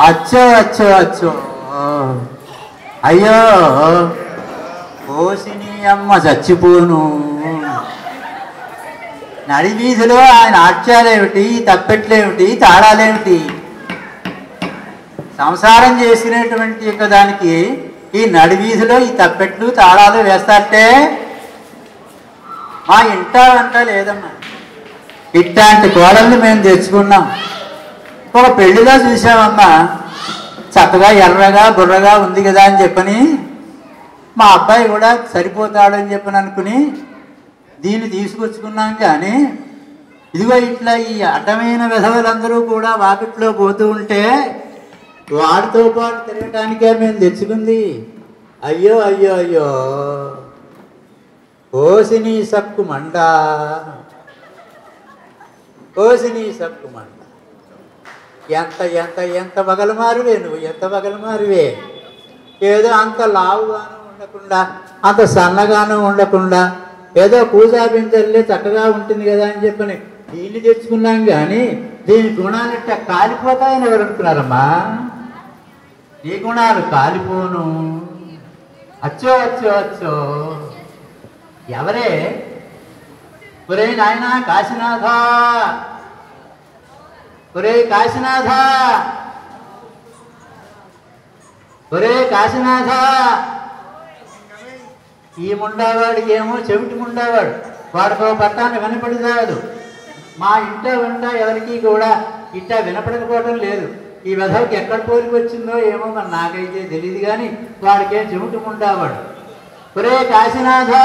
అచ్చో అచ్చో అచ్చో అయ్యో కోసిని అమ్మ చచ్చిపోను నడి వీధిలో ఆయన ఆట్యాలేమిటి తప్పెట్లేమిటి తాళాలేమిటి సంసారం చేసినటువంటి యొక్క దానికి ఈ నడి వీధిలో ఈ తప్పెట్లు తాళాలు వేస్తారంటే మా ఇంట వంట లేదమ్మా ఇట్లాంటి కోడల్ని మేము తెచ్చుకున్నాం ఒక పెళ్లిగా చూసామమ్మా చక్కగా ఎర్రగా బుర్రగా ఉంది కదా అని చెప్పని మా అబ్బాయి కూడా సరిపోతాడని చెప్పని అనుకుని దీన్ని తీసుకొచ్చుకున్నాం కానీ ఇదిగో ఇట్లా ఈ అడ్డమైన విధవలందరూ కూడా వాకిట్లో పోతూ ఉంటే వాడితో పాటు తిరగటానికే మేము తెచ్చుకుంది అయ్యో అయ్యో అయ్యో కోసిని సక్కు మండ కోసిని సక్కు మండ ఎంత ఎంత ఎంత వగలమారువే నువ్వు ఎంత వగలమారువే ఏదో అంత లావుగాను ఉండకుండా అంత సన్నగాను ఉండకుండా ఏదో కూజా బిందెల్లే చక్కగా ఉంటుంది కదా అని చెప్పని దీన్ని తెచ్చుకున్నాం కానీ దీని గుణాలు ఇట్ట కాలిపోతాయని ఎవరు అనుకున్నారమ్మా ఈ గుణాలు కాలిపోను అచ్చో అచ్చో అచ్చో ఎవరే ఒరే నాయనా కాశీనాథ ఒరే కాశీనాథ ఒరే కాశీనాథ ఈ ముండావాడికి ఏమో చెవిటి ముండావాడు వాడితో పట్టాన్ని వినపడిదాదు మా ఇంట వెంట ఎవరికి కూడా ఇట్ట వినపడకపోవడం లేదు ఈ వెధవకి ఎక్కడ పోలికి వచ్చిందో ఏమో మరి నాకైతే తెలియదు కానీ వాడికేం చెవిటి ముండావాడు ఒరే కాశీనాథ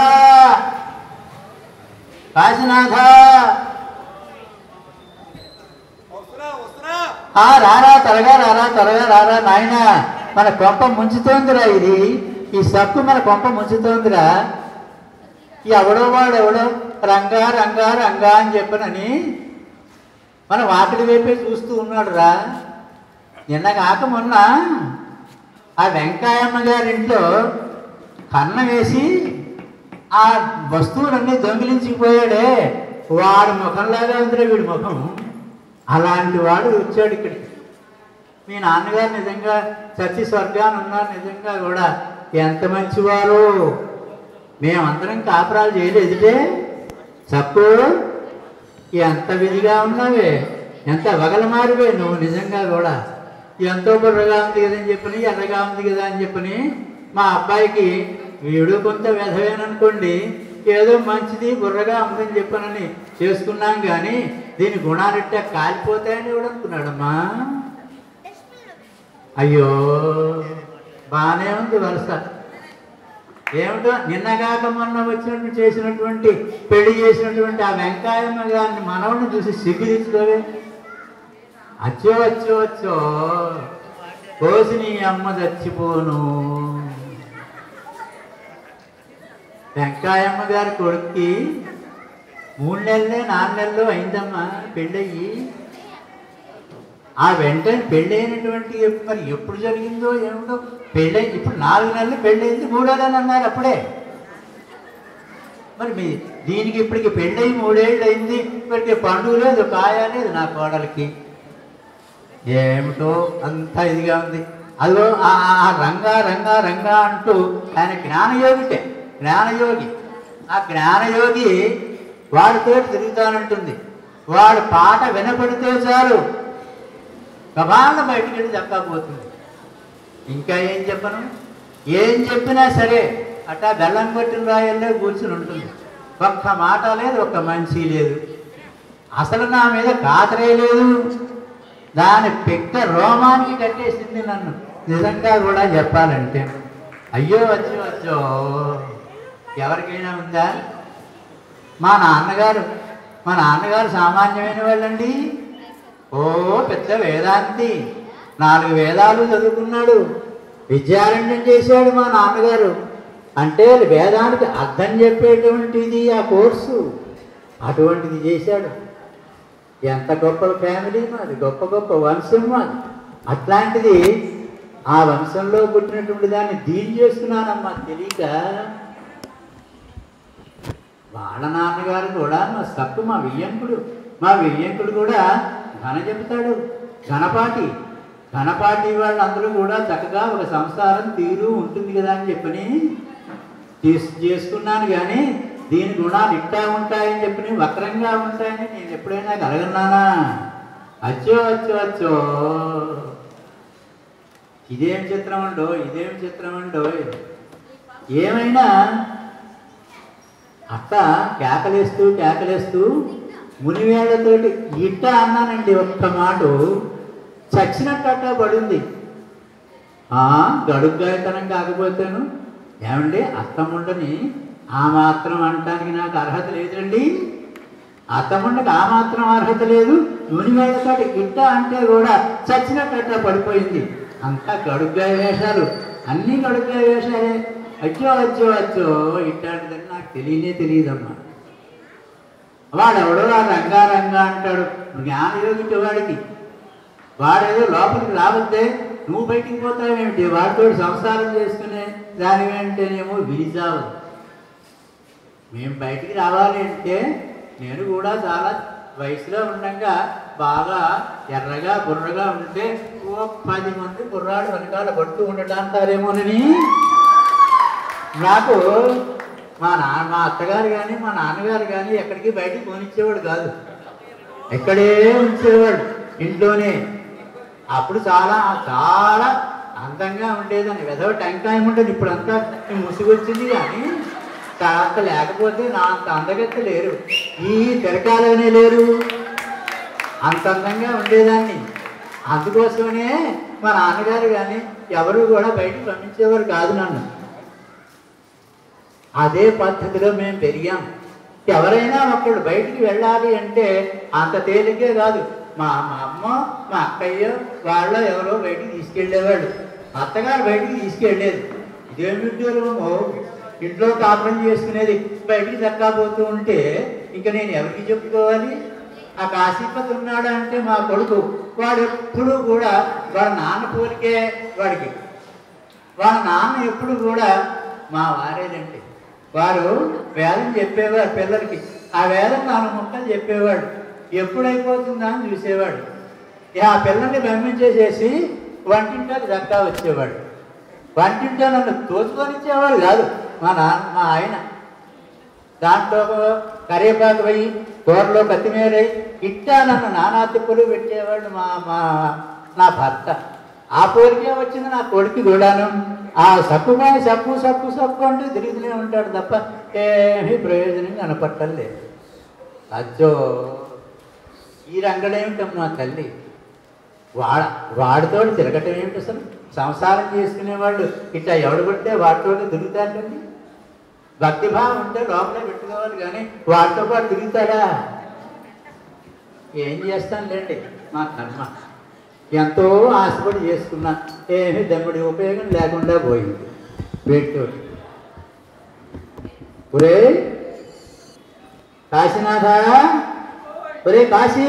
కాశీనాథ ఆ రారా త్వరగా రారా త్వరగా రారా నాయన మన కొంప ముంచుతోందిరా ఇది ఈ సక్కు మన కొంప ముంచుతోందిరా ఈ ఎవడో వాడు ఎవడో రంగా రంగా రంగా అని చెప్పనని మన వాకిలి వైపే చూస్తూ ఉన్నాడు రా నిన్న కాక మొన్న ఆ వెంకాయమ్మ గారింట్లో కన్న వేసి ఆ వస్తువులన్నీ దొంగిలించిపోయాడే వాడి ముఖంలాగా ఉందిరా వీడి ముఖం అలాంటి వాడు వచ్చాడు ఇక్కడికి మీ నాన్నగారు నిజంగా చచ్చి స్వర్గాన్ని ఉన్నారు నిజంగా కూడా ఎంత మంచివారు మేమందరం కాపురాలు చేయలేదుటే చెప్పు ఎంత విధిగా ఉన్నావే ఎంత వగలమారివే నువ్వు నిజంగా కూడా ఎంతో బుర్రగా ఉంది కదా అని చెప్పని ఎర్రగా ఉంది కదా అని చెప్పని మా అబ్బాయికి వీడు కొంత వ్యధవేననుకోండి ఏదో మంచిది బుర్రగా ఉందని చెప్పనని చేసుకున్నాం కానీ దీని గుణాలిట్ట కాలిపోతాయని కూడా అనుకున్నాడమ్మా అయ్యో బాగానే ఉంది వరుస ఏమిటో నిన్నగాక మొన్న వచ్చినట్టు చేసినటువంటి పెళ్లి చేసినటువంటి ఆ వెంకాయమ్మ గారిని మనవడిని చూసి సిగ్గు తీసుకోవే అచ్చో అచ్చో అచ్చో కోసి నీ అమ్మ చచ్చిపోను వెంకాయమ్మ గారి కొడుక్కి మూడు నెలలే నాలుగు నెలలు అయిందమ్మా పెళ్ళయ్యి ఆ వెంటనే పెళ్ళైనటువంటి మరి ఎప్పుడు జరిగిందో ఏమిటో పెళ్ళై ఇప్పుడు నాలుగు నెలలు పెళ్ళయింది మూడో నెలలు అన్నారు అప్పుడే మరి మీ దీనికి ఇప్పటికి పెళ్ళయి మూడేళ్ళు అయింది ఇప్పటికి పండుగ లేదు కాయ లేదు నా కోడలికి ఏమిటో అంతా ఇదిగా ఉంది అదో ఆ ఆ- ఆ రంగా రంగా రంగా అంటూ ఆయన జ్ఞానయోగిటే జ్ఞానయోగి ఆ జ్ఞానయోగి వాడితో తిరుగుతానంటుంది వాడు పాట వినపడితే చాలు గబాల బయటికి వెళ్ళి దక్కపోతుంది ఇంకా ఏం చెప్పను ఏం చెప్పినా సరే అట్టా బెల్లం కొట్టిన రాయల్లే కూర్చుని ఉంటుంది ఒక్క మాట లేదు ఒక్క మనిషి లేదు అసలు నా మీద కాతరే లేదు దాని పెద్ద రోమానికి కట్టేసింది నన్ను నిజంగా కూడా చెప్పాలంటే అయ్యో వచ్చో వచ్చో ఎవరికైనా ఉందా మా నాన్నగారు మా నాన్నగారు సామాన్యమైన వాళ్ళండి ఓ పెద్ద వేదాంతి నాలుగు వేదాలు చదువుకున్నాడు విద్యారణ్యం చేశాడు మా నాన్నగారు అంటే వేదానికి అర్థం చెప్పేటువంటిది ఆ కోర్సు అటువంటిది చేశాడు ఎంత గొప్ప ఫ్యామిలీ మాది గొప్ప గొప్ప వంశం మాది అట్లాంటిది ఆ వంశంలో పుట్టినటువంటి దాన్ని దీని చేసుకున్నానమ్మా తెలియక వాళ్ళ నాన్నగారు కూడా మా సత్తు మా వియ్యంకుడు మా వియ్యంకుడు కూడా ఘన చెబుతాడు ఘనపాటి ఘనపాటి వాళ్ళందరూ కూడా చక్కగా ఒక సంసారం తీరు ఉంటుంది కదా అని చెప్పని తీసు చేసుకున్నాను కానీ దీని గుణాలు ఇట్టా ఉంటాయని చెప్పి వక్రంగా ఉంటాయని నేను ఎప్పుడైనా కలగన్నానా అచ్చో అచ్చో అచ్చో ఇదేం చిత్రం అండో ఇదేం చిత్రం అండో ఏమైనా అట్ట కేకలేస్తూ కేకలేస్తూ మునివేళ్లతోటి ఇట్ట అన్నానండి ఒక్క మాట చచ్చినట్టు అట్ట పడింది ఆ గడుగ్గాయతనం కాకపోతేను ఏమండి అత్తముండని ఆ మాత్రం అనటానికి నాకు అర్హత లేదండి అత్తముండకి ఆ మాత్రం అర్హత లేదు మునివేళ్లతోటి ఇట్ట అంటే కూడా చచ్చినట్టు పడిపోయింది అంతా గడుగ్గాయ వేషాలు అన్నీ గడుగ్గాయ వేషాలే అచ్చో అచ్చో అచ్చో ఇట్లాంటిదని నాకు తెలియనే తెలియదమ్మా వాడెవడో ఆ రంగా రంగా అంటాడు జ్ఞానయోగికి వాడికి వాడేదో లోపలికి రావద్దే నువ్వు బయటికి పోతావేమిటి వాడితో సంసారం చేసుకునే దానివేంటేనేమో విరిజావు మేము బయటికి రావాలి అంటే నేను కూడా చాలా వయసులో ఉండగా బాగా ఎర్రగా బుర్రగా ఉంటే ఓ పది మంది బుర్రాడు వెనకాల పడుతూ ఉండటాంటారేమోనని నాకు మా నాన్న మా అత్తగారు కానీ మా నాన్నగారు కానీ ఎక్కడికి బయటికి పోనిచ్చేవాడు కాదు ఇక్కడే ఉంచేవాడు ఇంట్లోనే అప్పుడు చాలా చాలా అందంగా ఉండేదని వెదవ టెంకాయ ఉండేది ఇప్పుడు అంతా ముసుగొచ్చింది కానీ అంత లేకపోతే నా అంత అందగత్త లేరు ఈ తిరకాలనే లేరు అంత అందంగా ఉండేదాన్ని అందుకోసమనే మా నాన్నగారు కానీ ఎవరు కూడా బయటికి పంపించేవారు కాదు నన్ను అదే పద్ధతిలో మేము పెరిగాం ఎవరైనా ఒకళ్ళు బయటికి వెళ్ళాలి అంటే అంత తేలిగ్గే కాదు మా మా అమ్మ మా అక్కయ్య వాళ్ళ ఎవరో బయటికి తీసుకెళ్ళేవాళ్ళు అత్తగారు బయటికి తీసుకెళ్ళేది ఇదేమి ఉద్యోగమో ఇంట్లో కాపురం చేసుకునేది బయటికి దక్కపోతూ ఉంటే ఇంకా నేను ఎవరికి చెప్పుకోవాలి ఆ కాశీపతి ఉన్నాడు అంటే మా కొడుకు వాడు ఎప్పుడూ కూడా వాడు నాన్న పోలికే వాడికి వాళ్ళ నాన్న ఎప్పుడు కూడా మా వారేనండి వారు వేదం చెప్పేవారు పిల్లలకి ఆ వేదం నాలుగు ముక్కలు చెప్పేవాడు ఎప్పుడైపోతుందా అని చూసేవాడు ఇక ఆ పిల్లల్ని పంపించేసేసి వంటింటాకి దక్కా వచ్చేవాడు వంటింటా నన్ను తోచుకొని ఇచ్చేవాడు కాదు మా నాన్న మా ఆయన దాంట్లో కరివేపాకు పోయి కూరలో కొత్తిమీర ఇట్టా నన్ను నానా తిప్పులు పెట్టేవాడు మా మా నా భర్త ఆ పోలికే వచ్చింది నా కొడుకు కూడాను ఆ సక్కుపై సక్కు సక్కు సక్కు అంటూ తిరుగుతూనే ఉంటాడు తప్ప ఏమీ ప్రయోజనం కనపట్టలేదు అచ్చో ఈ రంగడేమిటమ్మా తల్లి వాడ వాడితో తిరగటం ఏమిటి అసలు సంసారం చేసుకునేవాళ్ళు ఇట్లా ఎవడు పడితే వాటితో తిరుగుతాడండి భక్తిభావం ఉంటే లోపలే పెట్టుకోవాలి కానీ వాటితో పాటు తిరుగుతాడా ఏం చేస్తానులేండి మా కర్మ ఎంతో ఆశపడి చేసుకున్నా ఏమీ దమ్ముడి ఉపయోగం లేకుండా పోయింది వీటితో ఒరే కాశీనాథ ఒరే కాశీ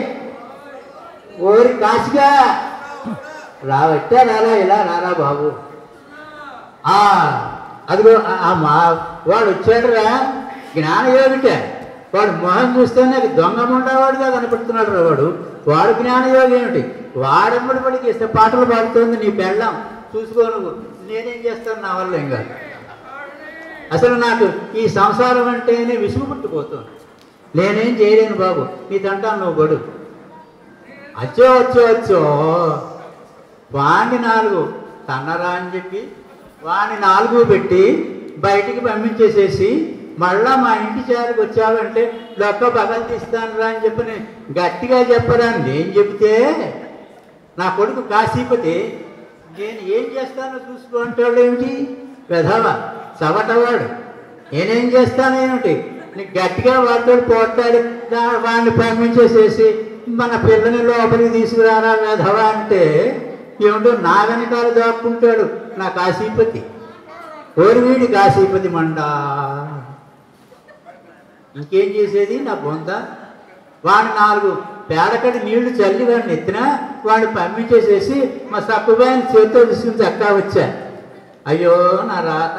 ఓరి కాశీగా రావచ్చా రారా ఇలా రారా బాబు ఆ అదిగో ఆ- ఆ మా వాడు వచ్చాడురా జ్ఞానయోగిటే వాడు మొహం చూస్తే నాకు దొంగ ఉండేవాడుగా కనపడుతున్నాడు రా వాడు వాడు జ్ఞానయోగి ఏమిటి వాడెమ్మడి పడికి ఇస్తే పాటలు పాడుతోంది నీ పెళ్ళం చూసుకో నువ్వు నేనేం చేస్తాను నా వల్ల ఇంకా అసలు నాకు ఈ సంసారం అంటేనే విసుగు పుట్టిపోతుంది నేనేం చేయలేను బాబు నీ తంటాను నువ్వు పడు అచ్చో అచ్చో అచ్చో వాణ్ణి నాలుగు తన్నరా అని చెప్పి వాణ్ణి నాలుగు పెట్టి బయటికి పంపించేసేసి మళ్ళా మా ఇంటి చేరికి వచ్చావంటే లొక్క పగలు తీస్తాను రా అని చెప్పి నేను గట్టిగా చెప్పరా నేను చెబితే నా కొడుకు కాశీపతి నేను ఏం చేస్తానో చూసుకో అంటాడు ఏమిటి వెధవ చవటవాడు నేనేం చేస్తాను ఏమిటి నీకు గట్టిగా వాడితో పోట్లాడి దా- వాడిని పంపించేసేసి మన పిల్లని లోపలికి తీసుకురారా వెధవ అంటే ఏమిటో నా వెనకాల దాక్కుంటాడు నా కాశీపతి ఓరివీడి కాశీపతి మండా ఇంకేం చేసేది నా బొంద వాడిని నాలుగు పేడకడి నీళ్లు చల్లి వాడిని ఎత్తినా వాడిని పంపించేసేసి మా సక్కుబాయిని చేతితో తీసుకుని చక్కా వచ్చా అయ్యో నా రాత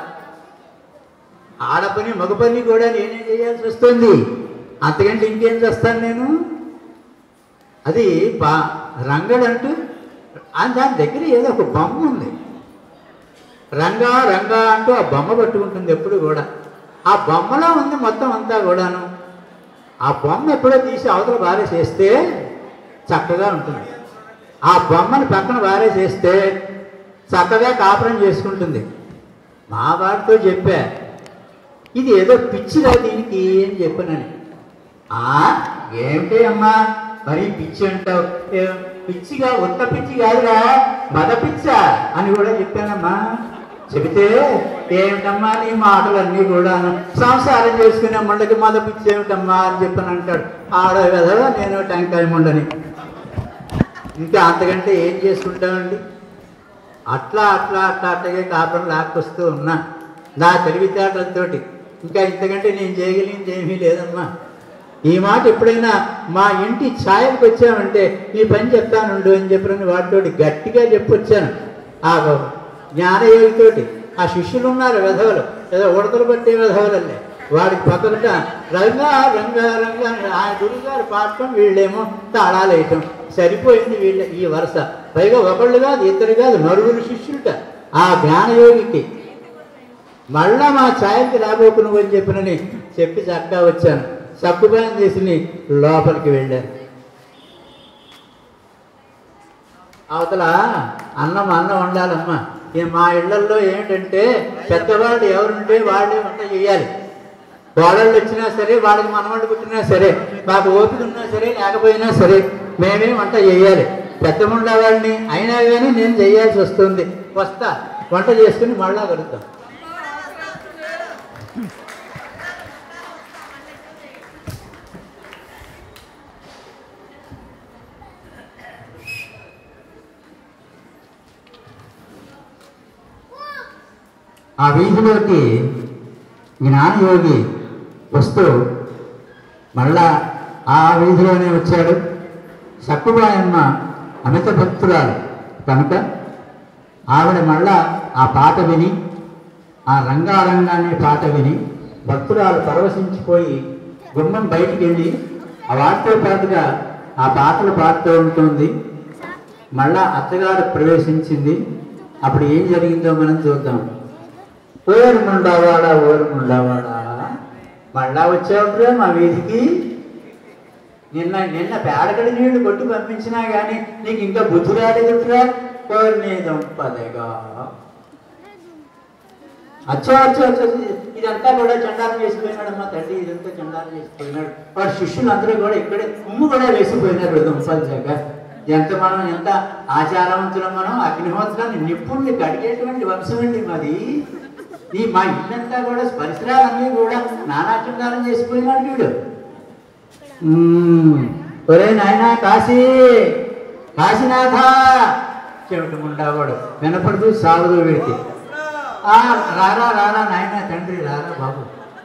ఆడపని మగ పని కూడా నేనే చేయాల్సి వస్తుంది అంతకంటే ఇంకేం చేస్తాను నేను అది బా రంగడంటూ ఆ దాని దగ్గర ఏదో ఒక బొమ్మ ఉంది రంగా రంగా అంటూ ఆ బొమ్మ పట్టుకుంటుంది ఎప్పుడు కూడా ఆ బొమ్మలో ఉంది మొత్తం అంతా కూడాను ఆ బొమ్మ ఎప్పుడో తీసి అవతల బారేసేస్తే చక్కగా ఉంటుంది ఆ బొమ్మని పక్కన బారేసేస్తే చక్కగా కాపురం చేసుకుంటుంది మా వాడితో చెప్పా ఇది ఏదో పిచ్చిరా దీనికి అని చెప్పానని ఆ ఏమిటి అమ్మా మరి పిచ్చి అంటావు ఏ, పిచ్చిగా ఉత్త పిచ్చి కాదురా మద పిచ్చా అని కూడా చెప్పానమ్మా చెబితే ఏమిటమ్మా నీ మాటలన్నీ కూడా సంసారం చేసుకునే ముండకి మద పిచ్చి ఏమిటమ్మా అని చెప్పని అంటాడు ఆడ కదా నేను టెంకాయ ముండని ఇంకా అంతకంటే ఏం చేసుకుంటామండి అట్లా అట్లా అట్లా అట్లాగే కాపురం లాక్కొస్తూ ఉన్నా నా తెలివితేటలతోటి ఇంకా ఇంతకంటే నేను చేయగలిగింది ఏమీ లేదమ్మా ఈ మాట ఎప్పుడైనా మా ఇంటి ఛాయలకు వచ్చామంటే ఈ పని చెప్తానుండు అని చెప్పిన వాటితోటి గట్టిగా చెప్పొచ్చాను ఆ జ్ఞానయోగితోటి ఆ శిష్యులు ఉన్నారు వెధవలు ఏదో ఉడతలు పట్టే వెధవలల్లే వాడికి పక్కన రంగా రంగా రంగా అని ఆయన గురుగారు పాడటం వీళ్ళేమో తాళాలు వేయటం సరిపోయింది వీళ్ళ ఈ వరుస పైగా ఒకళ్ళు కాదు ఇద్దరు కాదు నలుగురు శిష్యులట ఆ జ్ఞానయోగికి మళ్ళా మా ఛాయకి రాబోకు నువ్వు అని చెప్పినని చెప్పి చక్కగా వచ్చాను సక్కుపాయం చేసి లోపలికి వెళ్ళాను అవతల అన్నం అన్నం వండాలమ్మా ఈ మా ఇళ్లల్లో ఏంటంటే పెద్దవాళ్ళు ఎవరుంటే వాళ్ళే వంట చేయాలి కోడళ్ళు వచ్చినా సరే వాళ్ళకి మనవాళ్ళు పుట్టినా సరే మాకు ఓపిక ఉన్నా సరే లేకపోయినా సరే మేమే వంట చేయాలి పెద్ద వాళ్ళని అయినా కానీ నేను చేయాల్సి వస్తుంది వస్తా వంట చేసుకుని మళ్ళా కలుద్దాం ఆ వీధిలోకి జ్ఞానయోగి వస్తూ మళ్ళా ఆ వీధిలోనే వచ్చాడు సక్కుబాయమ్మ అమిత భక్తురాలు కనుక ఆవిడ మళ్ళా ఆ పాట విని ఆ రంగారంగా అనే పాట విని భక్తురాలు పరవశించిపోయి గుమ్మం బయటికి వెళ్ళి ఆ వాటితో పాటుగా ఆ పాటలు పాడుతూ ఉంటుంది మళ్ళా అత్తగారు ప్రవేశించింది అప్పుడు ఏం జరిగిందో మనం చూద్దాం ఓరు ముండావాడా ఓరు ముండావాడా మళ్ళా వచ్చావురా మా వీధికి నిన్న నిన్న పేడకడి నీళ్లు కొట్టి పంపించినా కానీ నీకు ఇంకా బుద్ధి రాలేదుట్రా కోరిని దంపదగా అచ్చో అచ్చో అచ్చో ఇదంతా కూడా చండాలం చేసిపోయినాడమ్మా తండ్రి ఇదంతా చండాలం చేసిపోయినాడు వాడు శిష్యులు అందరూ కూడా ఇక్కడే ఉమ్ము కూడా వేసిపోయినారు దుంపల జాగా ఎంత మనం ఎంత ఆచారవంతులం మనం అగ్నిహోత్రాన్ని నిప్పుల్ని కడిగేటువంటి వంశం అండి మాది ఈ మా ఇల్లంతా కూడా పరిసరాలన్నీ కూడా నానా చండాలం చేసిపోయినాడు వీడు మ్మ్. ఒరే నాయనా కాశీ కాశీనాథ చెవిటి ముండావాడు వినపడుతూ సాగుదు వీడికి ఆ, రారా రారా నాయనా తండ్రి రారా బాబు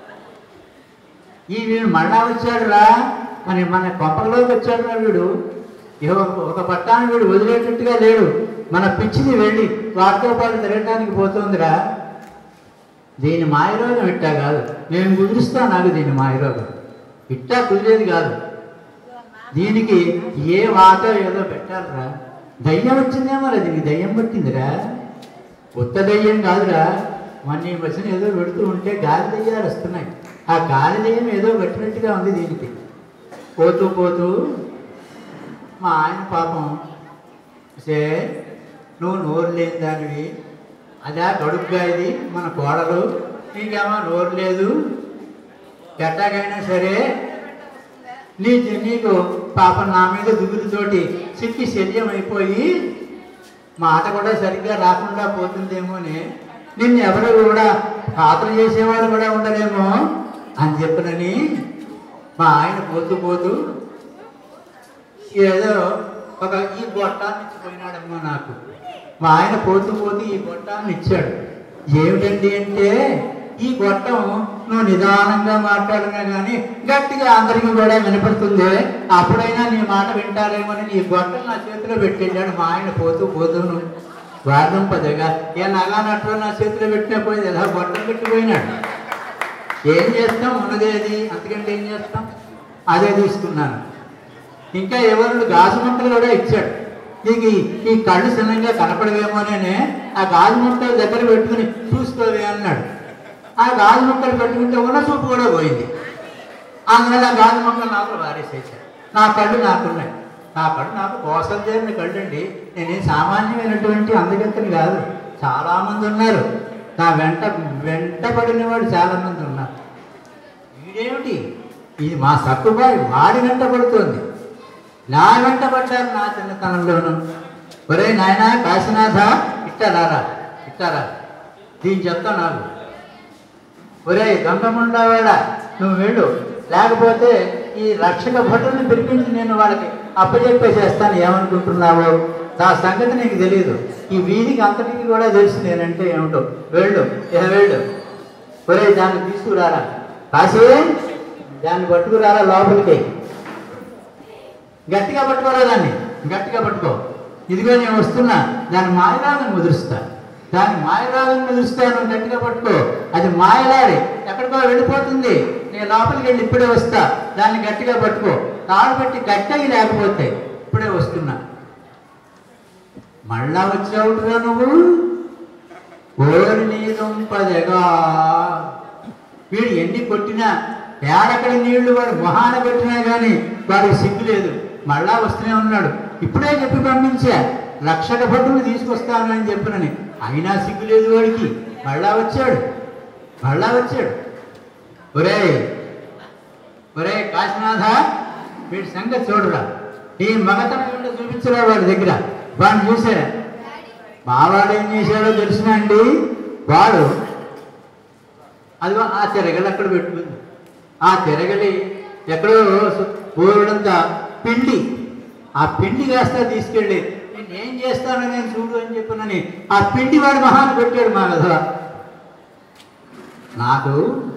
ఈ వీడు మళ్ళా వచ్చాడు రా మరి మన కొంపలోకి వచ్చాడు రా వీడు ఇహ ఒక- ఒక పట్టాన్ని వీడు వదిలేటట్టుగా లేడు మన పిచ్చిని వెళ్ళి వాటితో పాటు తిరగటానికి పోతుందిరా దీని మాయరోగం ఇట్టా కాదు నేను కుదిరిస్తా నాకు దీని మాయరోగం ఇట్టా కుదిరేది కాదు దీనికి ఏ వాత ఏదో పెట్టాలరా దయ్యం వచ్చిందేమో రా దీనికి దయ్యం పట్టిందిరా కొత్త దయ్యం కాదురా మొన్న ఈ మధ్యన ఏదో పెడుతూ ఉంటే గాలి దయ్యాలు వస్తున్నాయి ఆ గాలి దయ్యం ఏదో పెట్టినట్టుగా ఉంది దీనికి పోతూ పోతూ మా ఆయన పాపం సే నువ్వు నోరు లేని దానివి అదా గడుగ్గా ఇది మన కోడలు నీకేమో నోరు లేదు ఎట్టాగైనా సరే నీ నీకు పాపం నా మీద దిగులుతోటి చిక్కి శల్యం అయిపోయి మాట కూడా సరిగ్గా రాకుండా పోతుందేమోని నిన్ను ఎవరు కూడా పాత్ర చేసేవాళ్ళు కూడా ఉండరేమో అని చెప్పనని మా ఆయన పోతూ పోతూ ఏదో ఒక ఈ గొట్టాన్ని ఇచ్చిపోయినాడమ్మా నాకు మా ఆయన పోతూ పోతూ ఈ గొట్టాన్ని ఇచ్చాడు ఏమిటండి అంటే ఈ గొట్టం నువ్వు నిదానంగా మాట్లాడినా కానీ గట్టిగా అందరికీ కూడా వినపడుతుంది అప్పుడైనా నీ మాట వింటారేమోని నీ గొట్టం నా చేతిలో పెట్టెళ్ళాడు మా ఆయన పోతూ పోతూను వాదం పదగా ఏ నగా నట్లో నా చేతిలో పెట్టినా పోయింది ఎలా గొట్టం పెట్టిపోయినాడు ఏం చేస్తాం ఉన్నదే అది అంతకంటే ఏం చేస్తాం అదే తీసుకున్నాను ఇంకా ఎవరు గాజు ముక్కలు కూడా ఇచ్చాడు నీకు ఈ- ఈ కళ్ళు చిన్నంగా కనపడవేమోనే ఆ గాజు ముక్కలు దగ్గర పెట్టుకుని చూసుకోవే అన్నాడు ఆ గాజు ముక్కలు పెట్టుకుంటే ఉన్న చూపు కూడా పోయింది అందువల్ల ఆ గాజు ముక్కలు నాకు వారేసేసాడు నా కళ్ళు నాకున్నాయి నా కళ్ళు నాకు కోసం చేరిన కళ్ళు అండి నేనేం సామాన్యమైనటువంటి అందగత్తని కాదు చాలామంది ఉన్నారు నా వెంట వెంట పడిన వాడు చాలామంది ఉన్నారు వీడేమిటి ఇది మా సక్కుబాయి వాడి వెంట పడుతోంది నా వెంట పడ్డారు నా చిన్నతనంలోను ఒరే నాయన కాశీనాథ ఇట్టారా ఇట్టారా దీని చెప్తా నాకు ఒరే దొంగముండవాడ నువ్వు వెళ్ళు లేకపోతే ఈ రక్షక భటుల్ని పిలిపించి నేను వాళ్ళకి అప్పచెప్పేసేస్తాను ఏమనుకుంటున్నావో నా సంగతి నీకు తెలియదు ఈ వీధికి అంతటికి కూడా తెలుసు నేనంటే ఏమిటో వెళ్ళు ఇక వెళ్ళు ఒరే దాన్ని తీసుకురారా కాశీ దాన్ని పట్టుకురారా లోపలికి గట్టిగా పట్టుకోరా దాన్ని గట్టిగా పట్టుకో ఇదిగో నేను వస్తున్నా దాని మాయరాగం ముదురుస్తా దాని మాయరాగం ముదురుస్తాను గట్టిగా పట్టుకో అది మాయలాడి ఎక్కడికో వెళ్ళిపోతుంది నేను లోపలికి వెళ్ళి ఇప్పుడే వస్తా దాన్ని గట్టిగా పట్టుకో తాడు పెట్టి గట్టిగా లేకపోతే ఇప్పుడే వస్తున్నా మళ్ళా వచ్చావురా నువ్వు ఓరి నీ దుంపదెగా వీడు ఎన్ని కొట్టినా ఏడక్కడి నీళ్లు వాడు మొహాన పెట్టినా కానీ వాడికి సిగ్గు లేదు మళ్ళా వస్తూనే ఉన్నాడు ఇప్పుడే చెప్పి పంపించా లక్షల భటులు తీసుకొస్తాను అని చెప్పినని అయినా సిగ్గు లేదు వాడికి మళ్ళా వచ్చాడు మళ్ళా వచ్చాడు ఒరే ఒరే కాశీనాథ వీడి సంగతి చూడరా ఈ మగతనం ఏంటో చూపించరా వాడి దగ్గర వాడిని చూసారా మావాడు ఏం చేశాడో తెలిసిన అండి వాడు అదిగో ఆ తిరగలి అక్కడ పెట్టుకుంది ఆ తిరగలి ఎక్కడో ఊరుడంతా పిండి ఆ పిండి కాస్త తీసుకెళ్ళి నేను ఏం చేస్తాను నేను చూడు అని చెప్పినని ఆ పిండి వాడు మహాన్ని పెట్టాడు మా కథ నాకు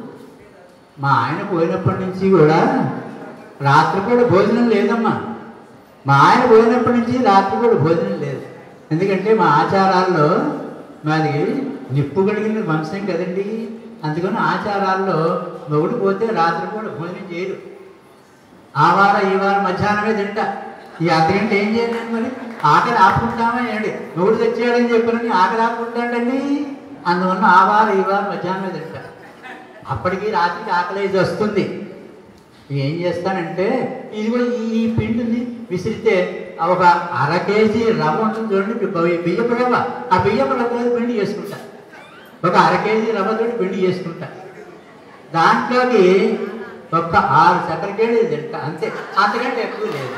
మా ఆయన పోయినప్పటి నుంచి కూడా రాత్రిపూట భోజనం లేదమ్మా మా ఆయన పోయినప్పటి నుంచి రాత్రిపూట భోజనం లేదు ఎందుకంటే మా ఆచారాల్లో మాది నిప్పు కలిగిన వంశం కదండి అందుకని ఆచారాల్లో మొగుడు పోతే రాత్రిపూట భోజనం చేయరు ఆ వారం ఈ వారం మధ్యాహ్నమే తింటా ఈ అంతకంటే ఏం చేయలేదు మరి ఆకలి ఆపుకుంటామా ఏంటి మొగుడు తెచ్చాడని చెప్పినని ఆకలి ఆపుకుంటాడండి అందువల్ల ఆ వారం ఈ వారం మధ్యాహ్నమే తింటా అప్పటికి రాత్రికి ఆకలేసి వస్తుంది ఏం చేస్తానంటే ఇదిగో ఈ ఈ పిండిని విసిరితే ఒక అర కేజీ రవ్వ ఉంటుంది చూడండి బి- బియ్యపు రవ్వ ఆ బియ్యపు రవ్వ పిండి చేసుకుంటా ఒక అర కేజీ రవ్వతో పిండి చేసుకుంటా దాంట్లోకి ఒక ఆరు చక్కెరకేళి తింటా అంతే అంతకంటే ఎక్కువ లేదు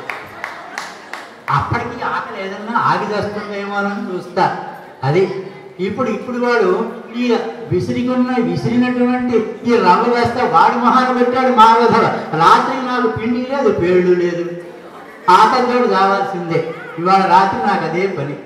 అప్పటికి ఆకలి ఏదన్నా ఆగి చేస్తుందేమో అని చూస్తా అది ఇప్పుడు ఇప్పుడు వాడు ఈ విసిరికున్న విసిరినటువంటి ఈ రవ్వ వేస్తే వాడి మొహాన్ని పెట్టాడు మా విధవ రాత్రి నాకు పిండి లేదు పేళ్ళు లేదు ఆకలితోడు కావాల్సిందే ఇవాళ రాత్రి నాకు అదే పని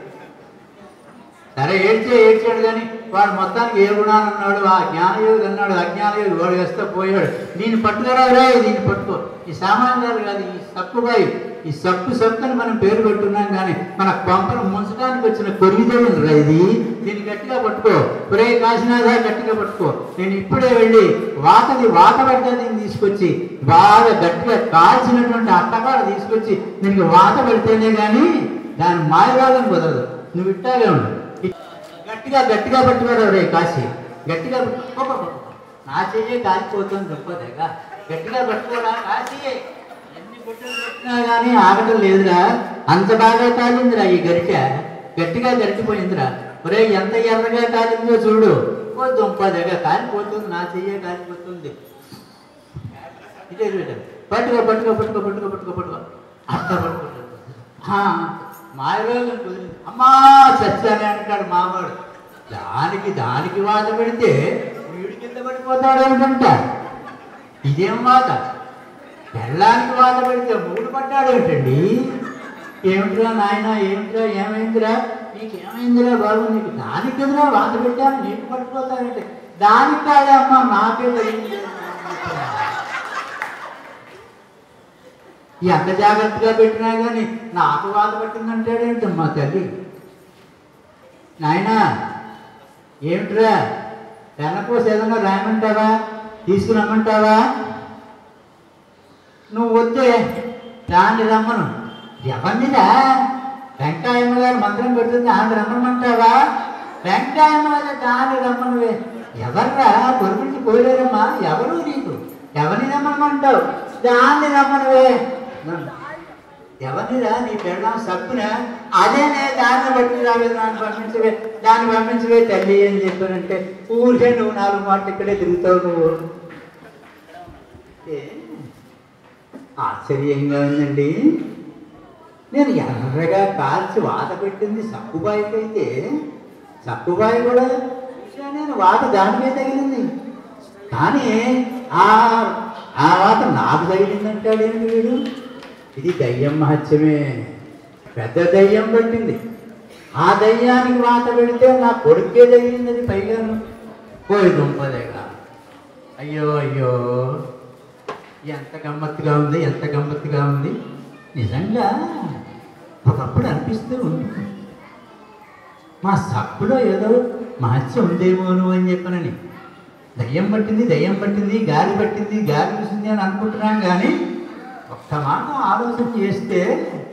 సరే ఏడ్చే ఏడ్చాడు కానీ వాడు మొత్తానికి ఏ గుణాలు అన్నాడు ఆ జ్ఞానయోగి అన్నాడు అజ్ఞానయోగి వాడు వేస్తే పోయాడు దీన్ని పట్టుకురా రే దీన్ని పట్టుకో ఈ సామాన్యాలు కాదు ఈ సక్కుబాయి ఈ సక్కు సక్కు అని మనం పేరు పెట్టున్నాం కానీ మన కొంపను ముంచడానికి వచ్చిన కొరిగిదేవుడు రా ఇది దీన్ని గట్టిగా పట్టుకో ఒరే కాశీనాథ గట్టిగా పట్టుకో నేను ఇప్పుడే వెళ్ళి వాతది వాత పడ్డ దీన్ని తీసుకొచ్చి బాగా గట్టిగా కాల్చినటువంటి అట్టగాడ తీసుకొచ్చి దీనికి వాత పెడితేనే కానీ దాని మాయవాదం కుదరదు నువ్వు ఇట్టాగే ఉండు గట్టిగా గట్టిగా పట్టుకోరా రే కాశీ గట్టిగా పట్టు- పో, పో, పో. నా చెయ్యే కాలిపోతుంది గొప్పదేగా గట్టిగా పట్టుకోరా కాశీ ఎన్ని గుడ్డలు పెట్టినా కానీ ఆగటం లేదురా అంత బాగా కాలిందిరా ఈ గరిట గట్టిగా గరిచిపోయిందిరా ఒరే ఎంత ఎర్రగా కాలిందో చూడు ఓ దుంపదేగా కాలిపోతుంది నా చెయ్యే కాలిపోతుంది ఇదే ఇదే. పట్టుకో పట్టుకో పట్టుకో పట్టుకో పట్టుకో పట్టుకో అట్ట పట్టుకో ఆ, మాయరోగం కుదిరింది అమ్మా సత్యాన్ని అంటాడు మావాడు దానికి దానికి వాత పెడితే వీడి కింద పడిపోతాడు అనుకుంట ఇదేం వాత పెళ్ళానికి వాత పెడితే మూడు పడ్డాడు ఏంటండి ఏమిట్రా నాయన ఏమిట్రా ఏమైందిరా నీకు ఏమైందిరా బాబు నీకు దానికి ఎదురా వాత పెట్టాను నీకు పడిపోతానంటే దానికి కాదే అమ్మా నాకే తగిలింది ఎంత జాగ్రత్తగా పెట్టినా కానీ నాకు వాత పట్టిందంటాడేంటి మా తల్లి నాయనా ఏమిట్రా వెనకోసి ఏదన్నా రాయమంటావా తీసుకురమ్మంటావా నువ్వు వద్దే దాన్ని రమ్మను ఎవరినిరా వెంకటాయమ్మ గారు మంత్రం పెడుతుంది ఆమె రమ్మమంటావా వెంకటాయమ్మ గారు దాన్ని రమ్మనువే ఎవర్రా కొడుకుంటి పోలేరమ్మా ఎవరు నీకు ఎవరిని రమ్మనమంటావు దాన్ని రమ్మనువే ఎవరినిరా నీ పెళ్ళాం సప్పున అదేనే దాన్ని బట్టి రాలేదు దాన్ని పంపించవే దాన్ని పంపించవే తల్లి అని చెప్పానంటే ఊరికే నువ్వు నాలుగు మాటలు ఇక్కడే తిరుగుతావు నువ్వు ఏ, ఆశ్చర్యంగా ఉందండి నేను ఎర్రగా కాల్చి వాత పెట్టింది సక్కుబాయికైతే సక్కుబాయి కూడా చూసా నేను వాత దాని మీద తగిలింది కానీ ఆ ఆ వాత నాకు తగిలిందంటాడేంటి వీడు ఇది దయ్యం మహత్యమే పెద్ద దయ్యం పట్టింది ఆ దయ్యానికి వాత పెడితే నా కొడుకే తగిలింది అది పైగాను పోయి దుంపలేగా అయ్యో అయ్యో ఎంత గమ్మత్తుగా ఉంది ఎంత గమ్మత్తుగా ఉంది నిజంగా ఒకప్పుడు అనిపిస్తూ ఉంటుంది మా సప్పులో ఏదో మహత్యం ఉందేమోను అని చెప్పనని దయ్యం పట్టింది దయ్యం పట్టింది గాలి పట్టింది గాలి చూసింది అని అనుకుంటున్నాం కానీ ఒక్క మాట ఆలోచన చేస్తే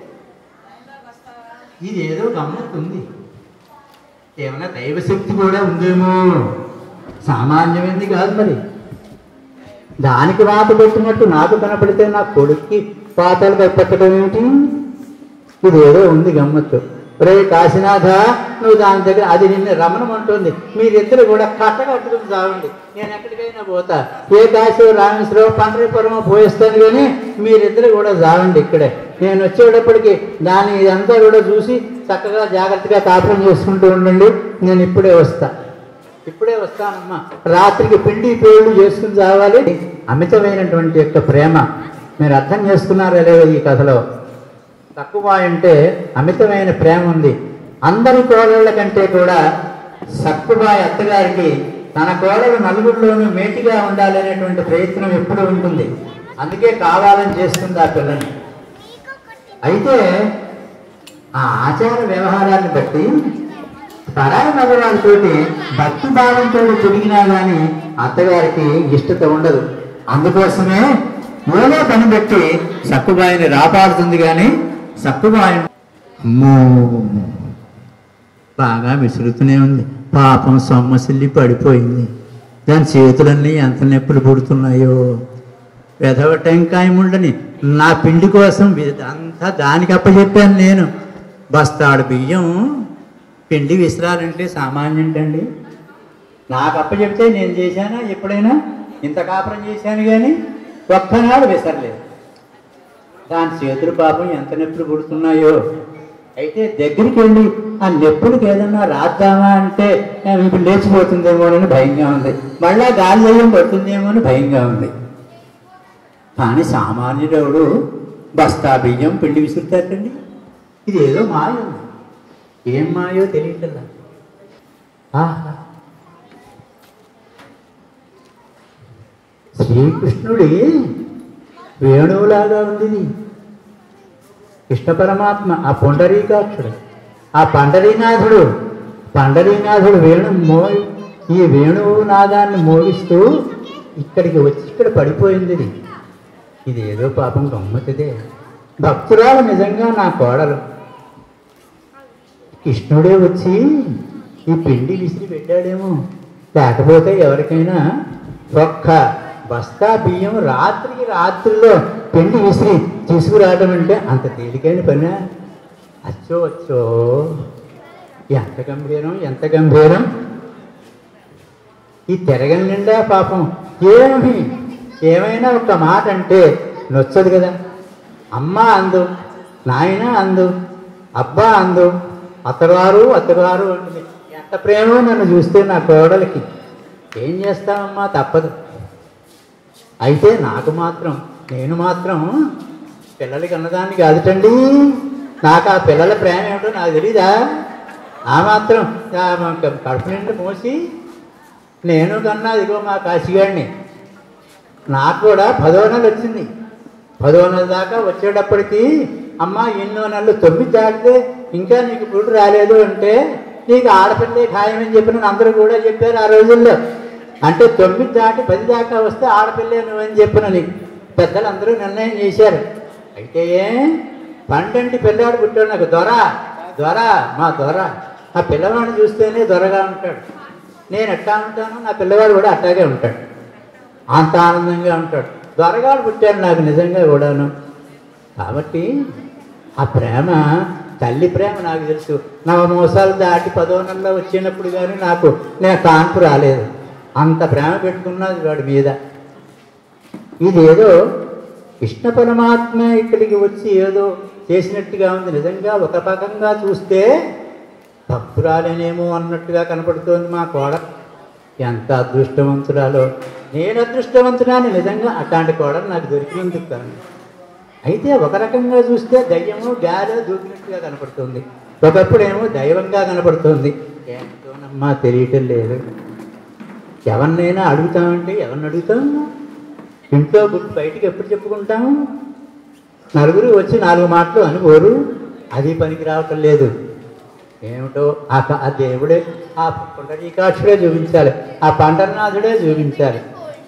ఇది ఏదో గమ్మత్తు ఉంది ఏమైనా దైవశక్తి కూడా ఉందేమో సామాన్యమైంది కాదు మరి దానికి వాత పెట్టినట్టు నాకు కనపడితే నా కొడుక్కి పాతాలు పెట్టడం ఏమిటి ఇది ఏదో ఉంది గమ్మత్తు రే కాశీనాథ నువ్వు దాని దగ్గర అది నిన్ను రమణమంటుంది మీరిద్దరు కూడా కట్ట కట్టుకుని చావండి నేను ఎక్కడికైనా పోతా ఏ కాశీ రామేశ్వరం పండరీపురమో పోయిస్తాను కానీ మీరిద్దరు కూడా చావండి ఇక్కడే నేను వచ్చేటప్పటికి దాని ఇదంతా కూడా చూసి చక్కగా జాగ్రత్తగా కాపురం చేసుకుంటూ ఉండండి నేను ఇప్పుడే వస్తా ఇప్పుడే వస్తానమ్మా రాత్రికి పిండి పేళ్ళు చేసుకుని చావాలి అమితమైనటువంటి యొక్క ప్రేమ మీరు అర్థం చేసుకున్నారో లేదో ఈ కథలో తక్కువ అంటే అమితమైన ప్రేమ ఉంది అందరి కోడళ్ళ కంటే కూడా సక్కుబాయి అత్తగారికి తన కోడలు నలుగురిలోనూ మేటిగా ఉండాలి అనేటువంటి ప్రయత్నం ఎప్పుడూ ఉంటుంది అందుకే కావాలని చేస్తుంది ఆ పిల్లని అయితే ఆ ఆచార వ్యవహారాన్ని బట్టి పరాయి మగవారితోటి భక్తి భావంతో తిరిగినా గాని అత్తగారికి ఇష్టత ఉండదు అందుకోసమే ఏదో పని పెట్టి సక్కుబాయిని రాపాడుతుంది కానీ సక్కుబాయి అమ్మో బాగా విసురుతూనే ఉంది పాపం సొమ్మసిల్లి పడిపోయింది దాని చేతులన్నీ ఎంత నొప్పులు పుడుతున్నాయో వెధవ టెంకాయ ముండని నా పిండి కోసం వి- అంతా దానికి అప్పచెప్పాను నేను బస్తాడు బియ్యం పిండి విసిరాలంటే సామాన్యంటండి నాకు అప్పచెప్తే నేను చేశానా ఎప్పుడైనా ఇంత కాపురం చేశాను కానీ ఒక్కనాడు విసరలేదు దాని చేతులు పాపం ఎంత నొప్పులు పుడుతున్నాయో అయితే దగ్గరికి వెళ్ళి ఆ నొప్పులకు ఏదన్నా రాద్దామా అంటే ఆ, ఇప్పుడు లేచిపోతుందేమోనని భయంగా ఉంది మళ్ళా గాలి దయ్యం పడుతుందేమో అని భయంగా ఉంది కానీ సామాన్యుడవుడు బస్తా బియ్యం పిండి విసురుతారండి ఇది ఏదో మాయ ఉంది ఏం మాయో తెలియట్లా ఆహా శ్రీకృష్ణుడి వేణువులాగా ఉంది ఇది. కృష్ణ పరమాత్మ ఆ పొండరీకాక్షుడు ఆ పండరీనాథుడు పండరీనాథుడు వేణు మో ఈ వేణువు నాదాన్ని మోగిస్తూ ఇక్కడికి వచ్చి ఇక్కడ పడిపోయింది ఇది ఇది ఏదో పాపం గమ్మతిదే భక్తురాలు నిజంగా నా కోడలు కృష్ణుడే వచ్చి ఈ పిండి విసిరి పెట్టాడేమో లేకపోతే ఎవరికైనా ఒక్క బస్తా బియ్యం రాత్రికి రాత్రిలో పిండి విసిరి తీసుకురావడం అంటే అంత తేలికైన పని అచ్చో అచ్చో ఎంత గంభీరం ఎంత గంభీరం ఈ తెరగల నిండా పాపం ఏమి ఏమైనా ఒక మాట అంటే నొచ్చదు కదా అమ్మ అందు నాయన అందు అబ్బా అందు అత్తగారు అత్తగారు అంటుంది ఎంత ప్రేమో నన్ను చూస్తే నా కోడలికి ఏం చేస్తామమ్మా తప్పదు అయితే నాకు మాత్రం నేను మాత్రం పిల్లలకి అన్నదాన్ని కాదుటండి నాకు ఆ పిల్లల ప్రేమ ఏమిటో నాకు తెలీదా ఆ మాత్రం ఆ కడుపు నిండా మోసి నేను కన్నా ఇదిగో మా కాశీగాడిని నాకు కూడా పదో నెల వచ్చింది పదో నెల దాకా వచ్చేటప్పటికి అమ్మ ఎన్నో నెలలు తొమ్మిది దాటితే ఇంకా నీకు పురుడు రాలేదు అంటే నీకు ఆడపిల్లే ఖాయమని చెప్పిన అందరూ కూడా చెప్పారు ఆ రోజుల్లో అంటే తొమ్మిది దాటి పది దాకా వస్తే ఆడపిల్లే నువ్వని చెప్పినని పెద్దలు అందరూ నిర్ణయం చేశారు అయితే పన్నెండు పిల్లాడు పుట్టాడు నాకు దొర దొర మా దొర ఆ పిల్లవాడిని చూస్తేనే దొరగా ఉంటాడు నేను ఎట్టా ఉంటాను నా పిల్లవాడు కూడా అట్టాగే ఉంటాడు అంత ఆనందంగా ఉంటాడు దొరగాడు పుట్టాడు నాకు నిజంగా కూడాను కాబట్టి ఆ ప్రేమ తల్లి ప్రేమ నాకు తెలుసు నవమోసాలు దాటి పదో నెలలో వచ్చినప్పుడు కానీ నాకు నేను కాన్పు రాలేదు అంత ప్రేమ పెట్టుకున్నది వాడి మీద ఇదేదో కృష్ణ పరమాత్మ ఇక్కడికి వచ్చి ఏదో చేసినట్టుగా ఉంది నిజంగా ఒక పకంగా చూస్తే భక్తురాలేనేమో అన్నట్టుగా కనపడుతోంది మా కోడ ఎంత అదృష్టవంతురాలో నేను అదృష్టవంతురాని నిజంగా అట్లాంటి కోడలు నాకు దొరికినందుకు కానీ అయితే ఒక రకంగా చూస్తే దయ్యము గాలి దూకినట్టుగా కనపడుతుంది ఒకప్పుడేమో దైవంగా కనపడుతుంది ఏంటోనమ్మా తెలియటం లేదు ఎవరినైనా అడుగుతామంటే ఎవరిని అడుగుతాం ఇంట్లో గుడ్డు బయటికి ఎప్పుడు చెప్పుకుంటాము నలుగురు వచ్చి నాలుగు మాటలు అనుకోరు అది పనికి రావటం లేదు ఏమిటో ఆ ప- ఆ దేవుడే ఆ పుండరీకాక్షుడే చూపించాలి ఆ పండరనాథుడే చూపించాలి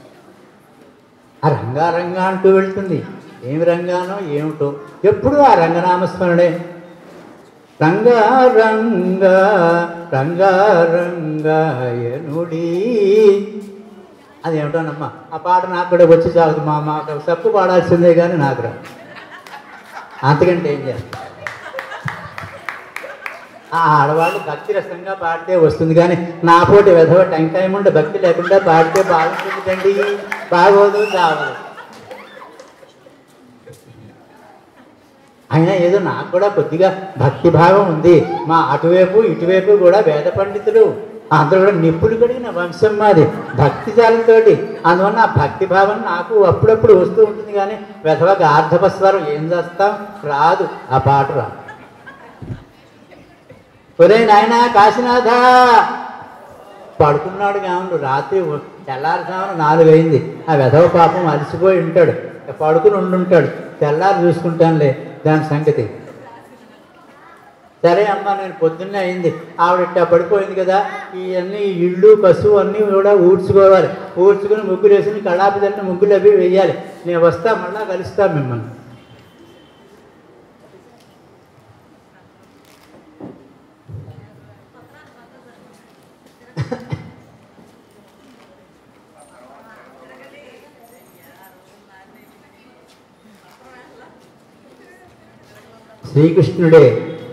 ఆ రంగా రంగా అంటూ వెళ్తుంది ఏమి రంగానో ఏమిటో ఎప్పుడు ఆ రంగనామస్మరణే రంగా రంగా రంగా రంగాయనుడి అదేమిటోనమ్మా ఆ పాట నాకు కూడా వచ్చి చాలదు మా మాకు సప్పు పాడాల్సిందే కానీ నాకు రా అంతకంటే ఏం చేస్తా ఆ ఆడవాళ్ళు భక్తి రసంగా పాడితే వస్తుంది కానీ నా పోటీ వెధవ టెంకాయ ఉండే భక్తి లేకుండా పాడితే బాగుంటుందండి బాగోదు చావదు అయినా ఏదో నాకు కూడా కొద్దిగా భక్తి భావం ఉంది మా అటువైపు ఇటువైపు కూడా వేద పండితులు అందరూ కూడా నిప్పులు కడిగిన వంశం మాది భక్తి జాలంతోటి అందువల్ల ఆ భక్తి భావం నాకు అప్పుడప్పుడు వస్తూ ఉంటుంది కానీ వెధవ గార్ధపస్వరం ఏం చేస్తాం రాదు ఆ పాట రాదు ఒరే నాయన కాశీనాథ పడుకున్నాడు కావును రాత్రి తెల్లారుజామున నాలుగు అయింది ఆ వెధవ పాపం అలసిపోయి ఉంటాడు ఇక పడుకుని ఉండుంటాడు తెల్లారు చూసుకుంటానులే దాని సంగతి సరే అమ్మ నేను పొద్దున్నే అయింది ఆవిడ ఇట్టా పడిపోయింది కదా ఇవన్నీ ఇళ్ళు కసువు అన్నీ కూడా ఊడ్చుకోవాలి ఊడ్చుకుని ముగ్గులు వేసి కళాపి తల్లి ముగ్గులు అవి వేయాలి నేను వస్తా మళ్ళా కలుస్తా మిమ్మల్ని శ్రీకృష్ణుడే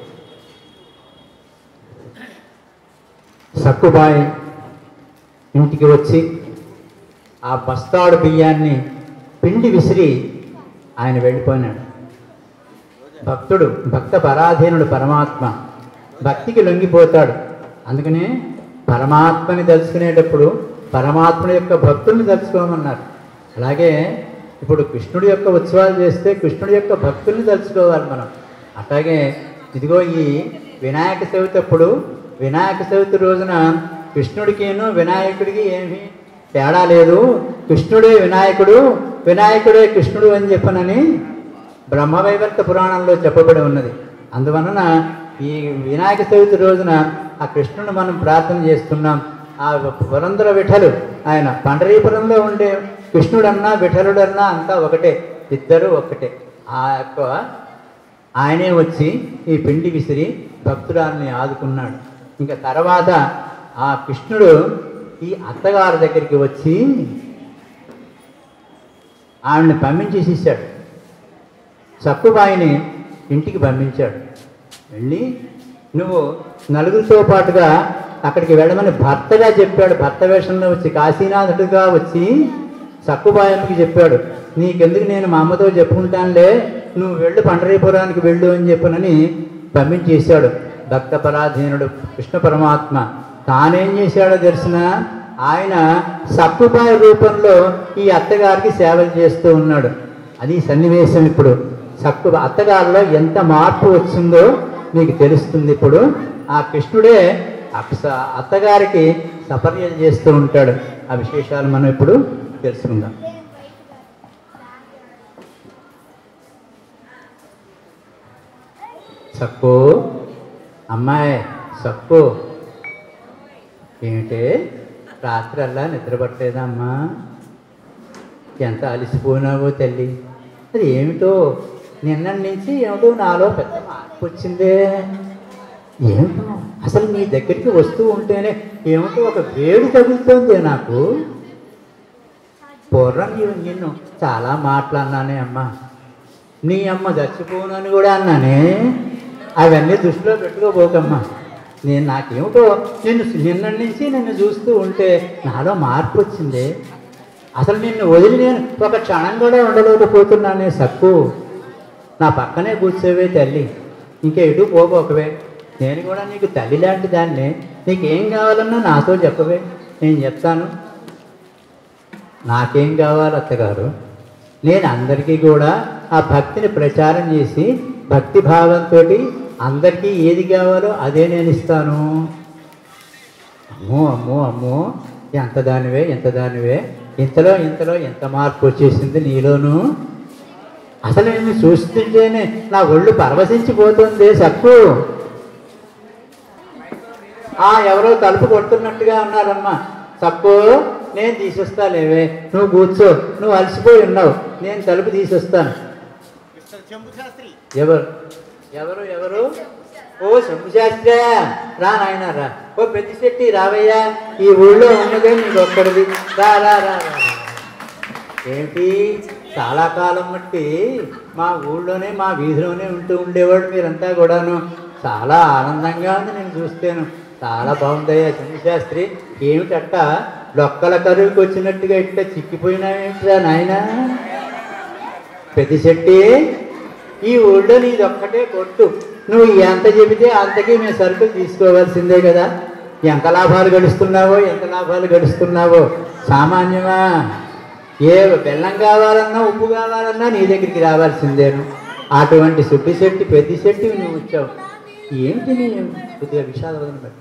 సక్కుబాయి ఇంటికి వచ్చి ఆ బస్తాడు బియ్యాన్ని పిండి విసిరి ఆయన వెళ్ళిపోయినాడు భక్తుడు భక్త పరాధీనుడు పరమాత్మ భక్తికి లొంగిపోతాడు అందుకనే పరమాత్మని తెలుసుకునేటప్పుడు పరమాత్ముడి యొక్క భక్తుల్ని తెలుసుకోమన్నారు అలాగే ఇప్పుడు కృష్ణుడి యొక్క ఉత్సవాలు చేస్తే కృష్ణుడి యొక్క భక్తుల్ని తెలుసుకోవాలి మనం అట్లాగే ఇదిగో ఈ వినాయక చవితి అప్పుడు వినాయక చవితి రోజున కృష్ణుడికిను వినాయకుడికి ఏమీ తేడా లేదు కృష్ణుడే వినాయకుడు వినాయకుడే కృష్ణుడు అని చెప్పనని బ్రహ్మవైవర్త పురాణంలో చెప్పబడి ఉన్నది అందువలన ఈ వినాయక చవితి రోజున ఆ కృష్ణుని మనం ప్రార్థన చేస్తున్నాం ఆ పురంధర విఠలు ఆయన పండరీపురంలో ఉండే కృష్ణుడన్నా విఠలుడన్నా అంతా ఒకటే ఇద్దరు ఒకటే ఆ యొక్క ఆయనే వచ్చి ఈ పిండి విసిరి భక్తురాల్ని ఆదుకున్నాడు ఇంకా తర్వాత ఆ కృష్ణుడు ఈ అత్తగారి దగ్గరికి వచ్చి ఆవిడని పంపించేసేసాడు సక్కుబాయిని ఇంటికి పంపించాడు వెళ్ళి నువ్వు నలుగురితో పాటుగా అక్కడికి వెళ్ళమని భర్తగా చెప్పాడు భర్త వేషంలో వచ్చి కాశీనాథుడిగా వచ్చి సక్కుబాయమ్మకి చెప్పాడు నీకెందుకు నేను మా అమ్మతో చెప్పుకుంటానులే నువ్వు వెళ్ళు పండరీపురానికి వెళ్ళు అని చెప్పనని పంపించేశాడు భక్త పరాధీనుడు కృష్ణ పరమాత్మ తానేం చేశాడో తెలిసిన ఆయన సక్కుబాయ రూపంలో ఈ అత్తగారికి సేవలు చేస్తూ ఉన్నాడు అది సన్నివేశం ఇప్పుడు సక్కు అత్తగారిలో ఎంత మార్పు వచ్చిందో మీకు తెలుస్తుంది ఇప్పుడు ఆ కృష్ణుడే అక్ష- అత్తగారికి సపర్యలు చేస్తూ ఉంటాడు ఆ విశేషాలు మనం ఇప్పుడు తెలుసుకుందాం సక్కు అమ్మాయి సక్కు ఏమిటే రాత్రల్లా నిద్రపట్టలేదమ్మా ఎంత అలసిపోయినావో తల్లి అది ఏమిటో నిన్న నుంచి ఏమిటో నాలో పెద్ద మార్పు వచ్చిందే ఏమిటో అసలు మీ దగ్గరికి వస్తూ ఉంటేనే ఏమిటో ఒక వేడి తగులుతోంది నాకు పూర్వం నీవు- నిన్ను చాలా మాట్లాడినానే అమ్మ నీ అమ్మ చచ్చిపోనని కూడా అన్నానే అవన్నీ దృష్టిలో పెట్టుకోబోకమ్మా నేను నాకేమిటో నిన్ను నిన్న నుంచి నిన్ను చూస్తూ ఉంటే నాలో మార్పు వచ్చింది అసలు నిన్ను వదిలి నేను ఒక క్షణం కూడా ఉండలేకపోతున్నానే సక్కు నా పక్కనే కూర్చోవే తల్లి ఇంకా ఎటు పోబోకవే నేను కూడా నీకు తల్లి లాంటి దాన్ని నీకేం కావాలన్నా నాతో చెప్పవే నేను చెప్తాను నాకేం కావాలి అత్తగారు నేను అందరికీ కూడా ఆ భక్తిని ప్రచారం చేసి భక్తి భావంతో అందరికీ ఏది కావాలో అదే నేను ఇస్తాను అమ్మో అమ్మో అమ్మో ఎంత దానివే ఎంత దానివే ఇంతలో ఇంతలో ఎంత మార్పు వచ్చేసింది నీలోను అసలు నేను చూస్తుంటేనే నా ఒళ్ళు పరవశించిపోతుంది సక్కు ఆ ఎవరో తలుపు కొడుతున్నట్టుగా ఉన్నారమ్మా సక్కు నేను తీసొస్తా లేవే నువ్వు కూర్చో నువ్వు అలసిపోయి ఉన్నావు నేను తలుపు తీసొస్తాను మిస్టర్ చెంబు శాస్త్రి ఎవరు ఎవరు ఎవరు ఓ శంభుశాస్త్రి రా నాయన రా ఓ పెద్ద శెట్టి రావయ్యా ఈ ఊళ్ళో ఉన్నదే నీకు ఒక్కడిది రా రా రా రా రా. ఏంటి చాలా కాలం మట్టి మా ఊళ్ళోనే మా వీధిలోనే ఉంటూ ఉండేవాడు మీరంతా కూడాను చాలా ఆనందంగా ఉంది నేను చూస్తాను చాలా బాగుందయ్యా శంభుశాస్త్రి ఏమిటట్ట లొక్కల కరువుకి వచ్చినట్టుగా ఇట్లా చిక్కిపోయినావేంటిరా నాయనా పెద్ద శెట్టి ఈ ఊళ్ళో నీది ఒక్కటే కొట్టు నువ్వు ఎంత చెబితే అంతకీ మేము సరుకులు తీసుకోవాల్సిందే కదా ఎంత లాభాలు గడుస్తున్నావో ఎంత లాభాలు గడుస్తున్నావో సామాన్యమా ఏ బెల్లం కావాలన్నా ఉప్పు కావాలన్నా నీ దగ్గరికి రావాల్సిందేను అటువంటి సుట్టి శెట్టి పెద్ద శెట్టి నువ్వు వచ్చావు ఏంటి నీ కొద్దిగా విషాదం బట్టి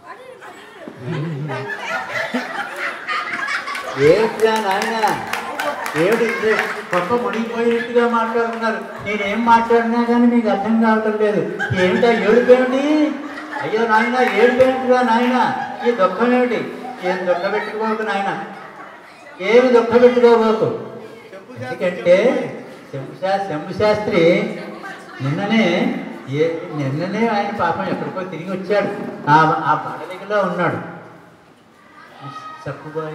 ఏంటిరా నాయన ఏమిటి ఇది? గొప్ప మునిగిపోయినట్టుగా మాట్లాడుతున్నారు నేనేం మాట్లాడినా కానీ మీకు అర్థం కావటం లేదు ఏమిటా ఏడుపేమిటి అయ్యో నాయన ఏడుపేమిటిరా నాయన ఈ దుఃఖం ఏమిటి ఏం దుఃఖ పెట్టుకోకు నాయన ఏమి దుఃఖ పెట్టుకోబోకు చెంబు ఎందుకంటే శంభుశా శంభుశాస్త్రి నిన్ననే ఏ నిన్ననే ఆయన పాపం ఎక్కడికో తిరిగి వచ్చాడు ఆ ఆ పడలికలో ఉన్నాడు సక్కుబాయి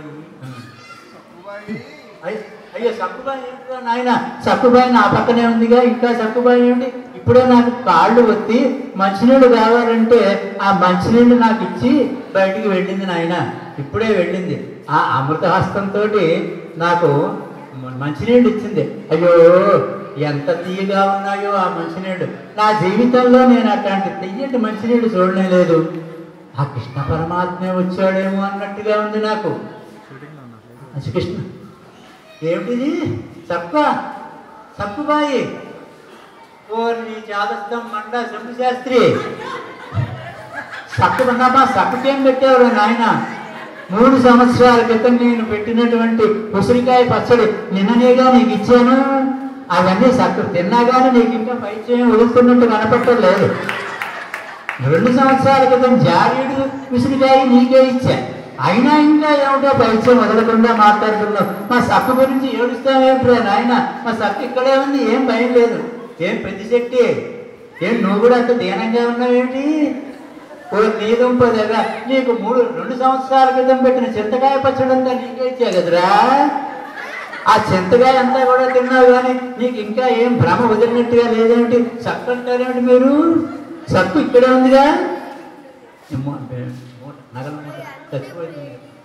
అయ్య- అయ్యో సక్కుబాయి ఏంటిరా నాయన సక్కుబాయి నా పక్కనే ఉందిగా ఇంకా సక్కుబాయి ఏంటి ఇప్పుడే నాకు కాళ్ళు వచ్చి మంచినీళ్ళు కావాలంటే ఆ మంచినీళ్ళు నాకు ఇచ్చి బయటికి వెళ్ళింది నాయన ఇప్పుడే వెళ్ళింది ఆ అమృతహస్తంతో నాకు మ- మంచినీళ్ళు ఇచ్చింది అయ్యో ఎంత తీయగా ఉన్నాయో ఆ మంచినీళ్ళు నా జీవితంలో నేను అట్లాంటి తీయటి మంచినీళ్ళు చూడలేదు ఆ కృష్ణ పరమాత్మే వచ్చాడేమో అన్నట్టుగా ఉంది నాకు మంచి కృష్ణ ఏమిటిది సప్ప సప్పుబాయి ఓ నీ చాదస్తం మండ శంభు శాస్త్రి సప్పు ఉన్నామా సప్పుకేం పెట్టావు నాయన మూడు సంవత్సరాల క్రితం నేను పెట్టినటువంటి ఉసిరికాయ పచ్చడి నిన్ననేగా నీకు ఇచ్చాను అవన్నీ సక్కు తిన్నాగానే నీకు ఇంకా పైచేయం వదులుతున్నట్టు కనపడటం లేదు రెండు సంవత్సరాల క్రితం జారీడు ఉసిరికాయ నీకే ఇచ్చా అయినా ఇంకా ఏమిటో పరిచయం వదలకుండా మాట్లాడుతున్నావు మా సక్కు గురించి ఏడుస్తావేమిట్రా నాయన మా సక్కు ఇక్కడే ఉంది ఏం భయం లేదు ఏం పెద్ద శెట్టి ఏం నువ్వు కూడా అంత దీనంగా ఉన్నావేంటి ఓ నీదుంప దగ్గర నీకు మూడు రెండు సంవత్సరాల క్రితం పెట్టిన చింతకాయ పచ్చడి అంతా నీకే ఇచ్చా కదరా ఆ చింతకాయ అంతా కూడా తిన్నావు కానీ నీకు ఇంకా ఏం భ్రమ వదిలినట్టుగా లేదేమిటి సక్కు అంటారేమిటి మీరు సక్కు ఇక్కడే ఉందిగా ఏమో అంటే మూట, నగల మూట చచ్చిపోయింది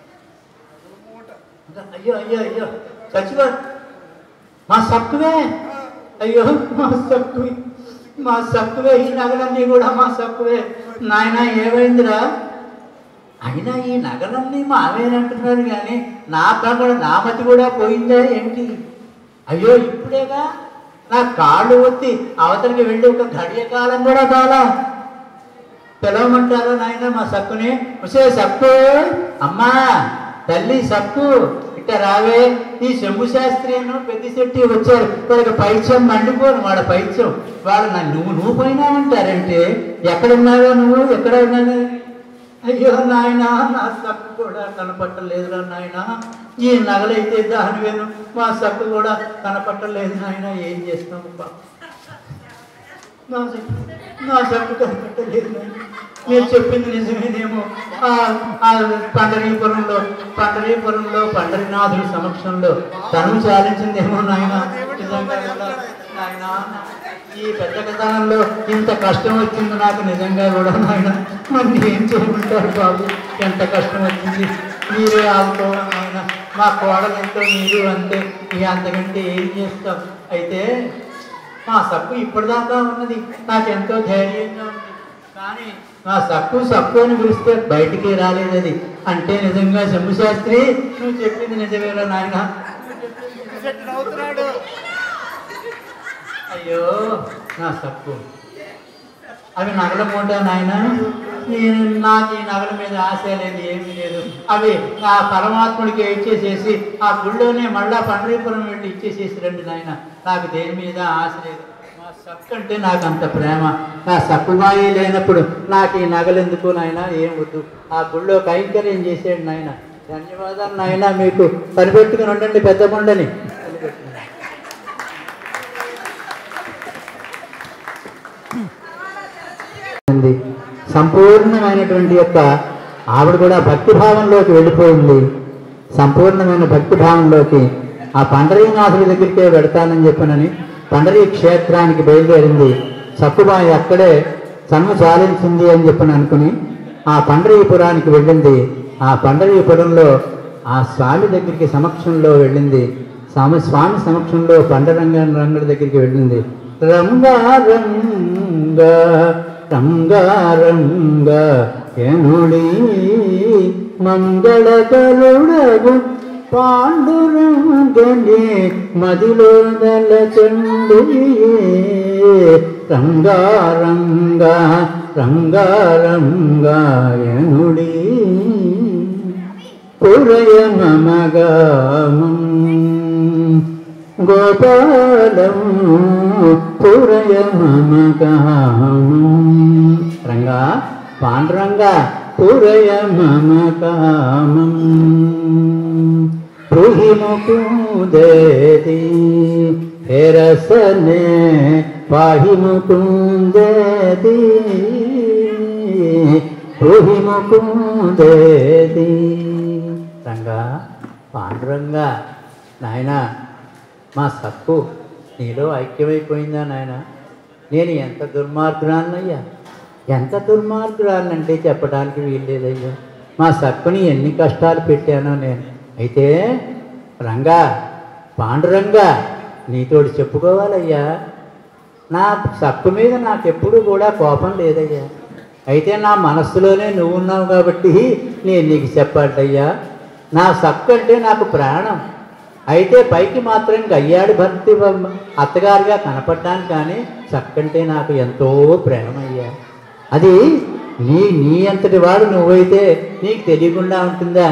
ఇంకా అయ్యో అయ్యో అయ్యో చచ్చిపో మా సక్కువే అయ్యో మా సక్కు మా సక్కువే ఈ నగలన్నీ కూడా మా సక్కువే నాయన ఏమైందిరా అయినా ఈ నగలన్నీ మావేనంటున్నారు కానీ నా కూడా నా మతి కూడా పోయిందా ఏంటి అయ్యో ఇప్పుడేగా నా కాళ్ళు ఒత్తి అవతలికి వెళ్ళి ఒక గడియ కాలం కూడా కాలా పిలవమంటారా నాయన మా సక్కుని వసే సక్కు అమ్మా తల్లి సక్కు ఇట్ట రావే ఈ శంభు శాస్త్రిను పెద్ద శెట్టి వచ్చారు వాళ్ళకి పైత్యం మండిపోను వాళ్ళ పైత్యం వాళ్ళు నన్ను నువ్వు నువ్వు పోయినావంటారంటే ఎక్కడున్నావో నువ్వు ఎక్కడ ఉన్నావు అయ్యో నాయన నా సక్కు కూడా కనపట్టలేదురా నాయన ఈ నగలైతే దానివేను మా సక్కు కూడా కనపట్టలేదు నాయన ఏం చేస్తాము పాపం నా చెప్పు నా చెప్పు కనిపెట్టలేదు నాయన. మీరు చెప్పింది నిజమేనేమో ఆ ఆ పండరీపురంలో పండరీపురంలో పండరీనాథుడి సమక్షంలో తను చాలించిందేమో నాయన నిజంగా కూడా నాయన ఈ పెద్ద కథనంలో ఇంత కష్టం వచ్చింది నాకు నిజంగా కూడా నాయన మరి ఏం చేయమంటారు బాబు ఎంత కష్టం వచ్చింది మీరే ఆదుకోవడం నాయన మా కోడలంతో మీరు అంతే ఇక అంతకంటే ఏం చేస్తాం అయితే మా సక్కు ఇప్పటిదాకా ఉన్నది నాకెంతో ధైర్యంగా ఉంది కానీ నా సక్కు సక్కు అని పిలిస్తే బయటికి రాలేదు అది అంటే నిజంగా శంభు శాస్త్రి నువ్వు చెప్పింది నిజమేరా నాయన చెట్టు నవ్వుతున్నాడు అయ్యో నా సక్కు అవి నగల మూట నాయన నేను నాకు ఈ నగల మీద ఆశ లేదు ఏమీ లేదు అవి ఆ పరమాత్ముడికి ఇచ్చేసేసి ఆ గుళ్ళోనే మళ్ళా పండరీపురం వెళ్ళి ఇచ్చేసేసి రండి నాయన నాకు దేని మీద ఆశ లేదు మా సక్కు అంటే నాకు అంత ప్రేమ నా సక్కుబాయి లేనప్పుడు నాకు ఈ నగలు ఎందుకు నాయన ఏం వద్దు ఆ గుళ్ళో కైంకర్యం చేసేయండి నాయన ధన్యవాదాలు నాయన మీకు పనిపెట్టుకుని ఉండండి పెద్ద కొండని పనిపెట్టుకుని ఉంది సంపూర్ణమైనటువంటి యొక్క ఆవిడ కూడా భక్తి భావంలోకి వెళ్ళిపోయింది సంపూర్ణమైన భక్తి భావంలోకి ఆ పండరీనాథుడి దగ్గరికే వెడతానని చెప్పనని పండరీ క్షేత్రానికి బయలుదేరింది సక్కుబాయి అక్కడే సన్ను చాలించింది అని చెప్పని అనుకుని ఆ పండరీపురానికి వెళ్ళింది ఆ పండరీపురంలో ఆ స్వామి దగ్గరికి సమక్షంలో వెళ్ళింది స్వామి స్వామి సమక్షంలో పండరంగ రంగుడి దగ్గరికి వెళ్ళింది రంగా రంగా రంగా రంగా ఎనుడి మంగళకరుడగు పాండురంగని మదిలో చండి రంగా రంగా రంగా రంగా ఎనుడి పురయ మమగామం గోపాలం పురయ మమగామం రంగా పాండురంగా పురయ మమకామం బ్రూహి ముకుందేతి హేరసనే పాహి ముకుందేతి బ్రూహి ముకుందేతి రంగా పాండురంగా నాయనా మా సక్కు నీలో ఐక్యమైపోయిందా నాయన నేను ఎంత దుర్మార్గురాలనయ్యా ఎంత దుర్మార్గురాలనంటే చెప్పడానికి వీల్లేదయ్యా మా సక్కుని ఎన్ని కష్టాలు పెట్టానో నేను అయితే రంగా పాండురంగా నీతోటి చెప్పుకోవాలయ్యా నా సక్కు మీద నాకెప్పుడు కూడా కోపం లేదయ్యా అయితే నా మనస్సులోనే నువ్వు ఉన్నావు కాబట్టి నేను నీకు చెప్పాలయ్యా నా సక్కు అంటే నాకు ప్రాణం అయితే పైకి మాత్రం గయ్యాడి భక్తి బొమ్మ అత్తగారిగా కనపడ్డాను కానీ చక్కంటే నాకు ఎంతో ప్రేమ అయ్యా అది నీ నీ అంతటి వాడు నువ్వైతే నీకు తెలియకుండా ఉంటుందా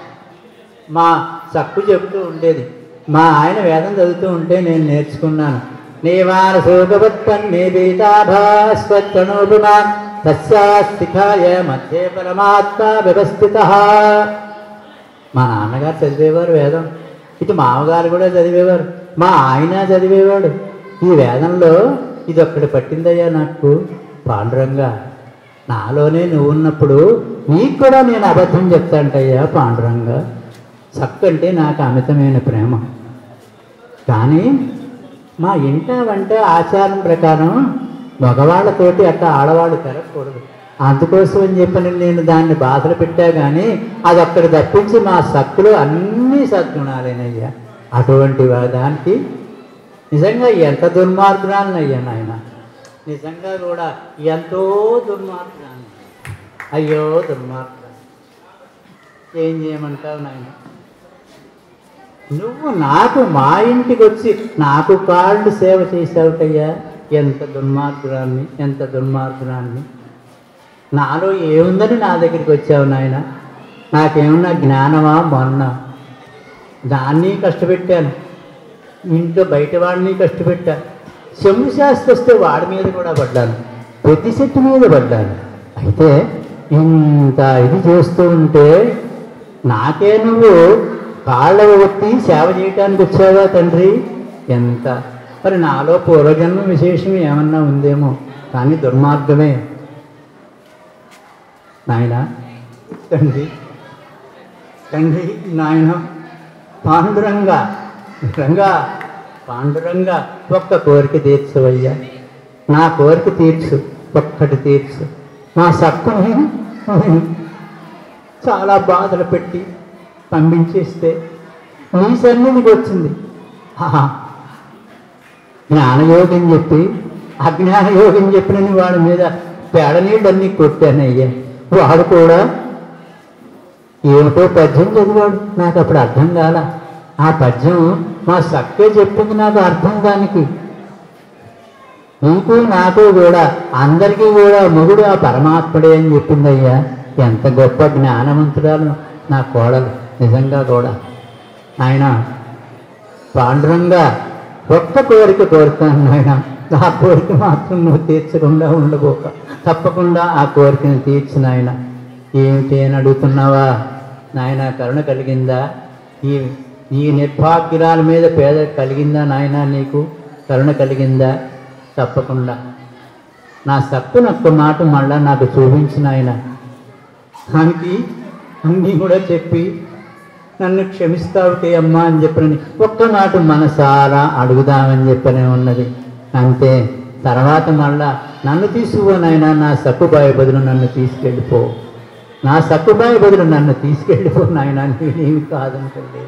మా చక్కు చెబుతూ ఉండేది మా ఆయన వేదం చదువుతూ ఉంటే నేను నేర్చుకున్నాను నీవార శోకవత్పన్నే బీతాభాస్వత్కణోపుమా తస్యాస్థిఖాయ మధ్య పరమాత్మ వ్యవస్థిత మా నాన్నగారు చదివేవారు వేదం ఇటు మామగారు కూడా చదివేవారు మా ఆయన చదివేవాడు ఈ వేదంలో ఇది ఒక్కటి పట్టిందయ్యా నాకు పాండురంగా నాలోనే నువ్వు ఉన్నప్పుడు నీకు కూడా నేను అబద్ధం చెప్తాంటయ్యా పాండురంగా చక్కంటే నాకు అమితమైన ప్రేమ కానీ మా ఇంట వంట ఆచారం ప్రకారం మగవాళ్ళతోటి అట్లా ఆడవాళ్ళు తిరగకూడదు అందుకోసం అని చెప్పని నేను దాన్ని బాధలు పెట్టా కానీ అది అక్కడ తప్పించి మా సక్కులు అన్నీ సద్గుణాలేనయ్యా అటువంటి వా- దానికి నిజంగా ఎంత దుర్మార్గురాలనయ్యా నాయన నిజంగా కూడా ఎంతో దుర్మార్గురాలు అయ్యో దుర్మార్గురాలు ఏం చేయమంటావు నాయన నువ్వు నాకు మా ఇంటికి వచ్చి నాకు కాళ్ళు సేవ చేసావుటయ్యా ఎంత దుర్మార్గురాన్ని ఎంత దుర్మార్గురాన్ని నాలో ఏముందని నా దగ్గరికి వచ్చావు నాయన నాకేమన్నా జ్ఞానమా మొన్న దాన్ని కష్టపెట్టాను ఇంట్లో బయట వాడిని కష్టపెట్టాను చెంబు శాస్త్రి వస్తే వాడి మీద కూడా పడ్డాను ప్రతి చెట్టు మీద పడ్డాను అయితే ఇంత ఇది చేస్తూ ఉంటే నాకే నువ్వు కాళ్ళ ఒత్తి సేవ చేయటానికి వచ్చావా తండ్రి ఎంత మరి నాలో పూర్వజన్మ విశేషం ఏమన్నా ఉందేమో కానీ దుర్మార్గమే నాయన తండ్రి తండ్రి నాయన పాండురంగా రంగా పాండురంగా ఒక్క కోరిక తీర్చవయ్యా నా కోరిక తీర్చు ఒక్కటి తీర్చు నా సక్కుని చాలా బాధలు పెట్టి పంపించేస్తే నీ సన్నిధికి వచ్చింది ఆహా. జ్ఞానయోగం చెప్పి అజ్ఞానయోగం చెప్పినని వాడి మీద పేడ నీళ్ళన్నీ కొట్టానయ్యా వాడు కూడా ఏమిటో పద్యం చదివాడు నాకు అప్పుడు అర్థం కాల ఆ పద్యం మా సక్కే చెప్పింది నాకు అర్థం దానికి నీకు నాకు కూడా అందరికీ కూడా మొగుడు ఆ పరమాత్ముడే అని చెప్పిందయ్యా ఎంత గొప్ప జ్ఞానవంతురాలు నా కోడలు నిజంగా కూడా ఆయన పాండురంగా ఒక్క కోరిక కోరుతాను నాయన ఆ కోరిక మాత్రం నువ్వు తీర్చకుండా ఉండబోక తప్పకుండా ఆ కోరికను తీర్చు నాయన ఏమిటి అని అడుగుతున్నావా నాయన కరుణ కలిగిందా ఈ ఈ నిర్భాగ్యురాల మీద పేద కలిగిందా నాయన నీకు కరుణ కలిగిందా తప్పకుండా నా సక్కునొక్క మాట మళ్ళా నాకు చూపించిన ఆయన ఆమెకి అన్నీ కూడా చెప్పి నన్ను క్షమిస్తావుటే అమ్మా అని చెప్పని ఒక్క మాట మనసారా అడుగుదామని చెప్పనే ఉన్నది అంతే తర్వాత మళ్ళా నన్ను తీసుకుపోనైనా నా సక్కుబాయి బదులు నన్ను తీసుకెళ్ళిపో నా సక్కుబాయి బదులు నన్ను తీసుకెళ్ళిపో నాయన నేనేమి కాదనుకోలేదు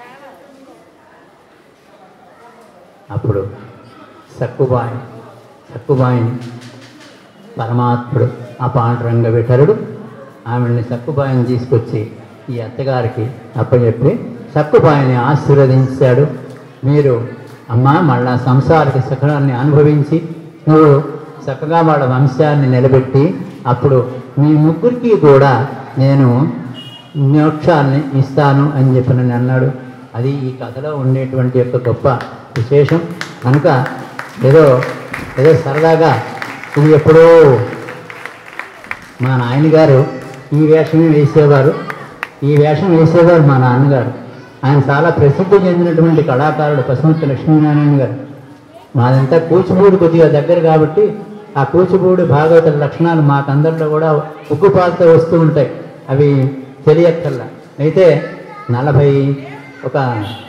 అప్పుడు సక్కుబాయి సక్కుబాయిని పరమాత్ముడు ఆ పాండురంగ విఠరుడు ఆమెల్ని సక్కుబాయిని తీసుకొచ్చి ఈ అత్తగారికి అప్పచెప్పి సక్కుబాయిని ఆశీర్వదించాడు మీరు అమ్మ మళ్ళా సంసారిక సుఖాన్ని అనుభవించి నువ్వు చక్కగా వాళ్ళ వంశాన్ని నిలబెట్టి అప్పుడు మీ ముగ్గురికి కూడా నేను మోక్షాన్ని ఇస్తాను అని చెప్పి నన్ను అన్నాడు అది ఈ కథలో ఉండేటువంటి యొక్క గొప్ప విశేషం కనుక ఏదో ఏదో సరదాగా ఇది ఎప్పుడో మా నాయనగారు ఈ వేషమే వేసేవారు ఈ వేషం వేసేవారు మా నాన్నగారు ఆయన చాలా ప్రసిద్ధి చెందినటువంటి కళాకారుడు పశుమతి లక్ష్మీనారాయణ గారు మాదంతా కూచిపూడి కొద్దిగా దగ్గర కాబట్టి ఆ కూచిపూడి భాగవత లక్షణాలు మాకందరిలో కూడా ఉక్కుపాలతో వస్తూ ఉంటాయి అవి తెలియక్కల్లా అయితే నలభై ఒక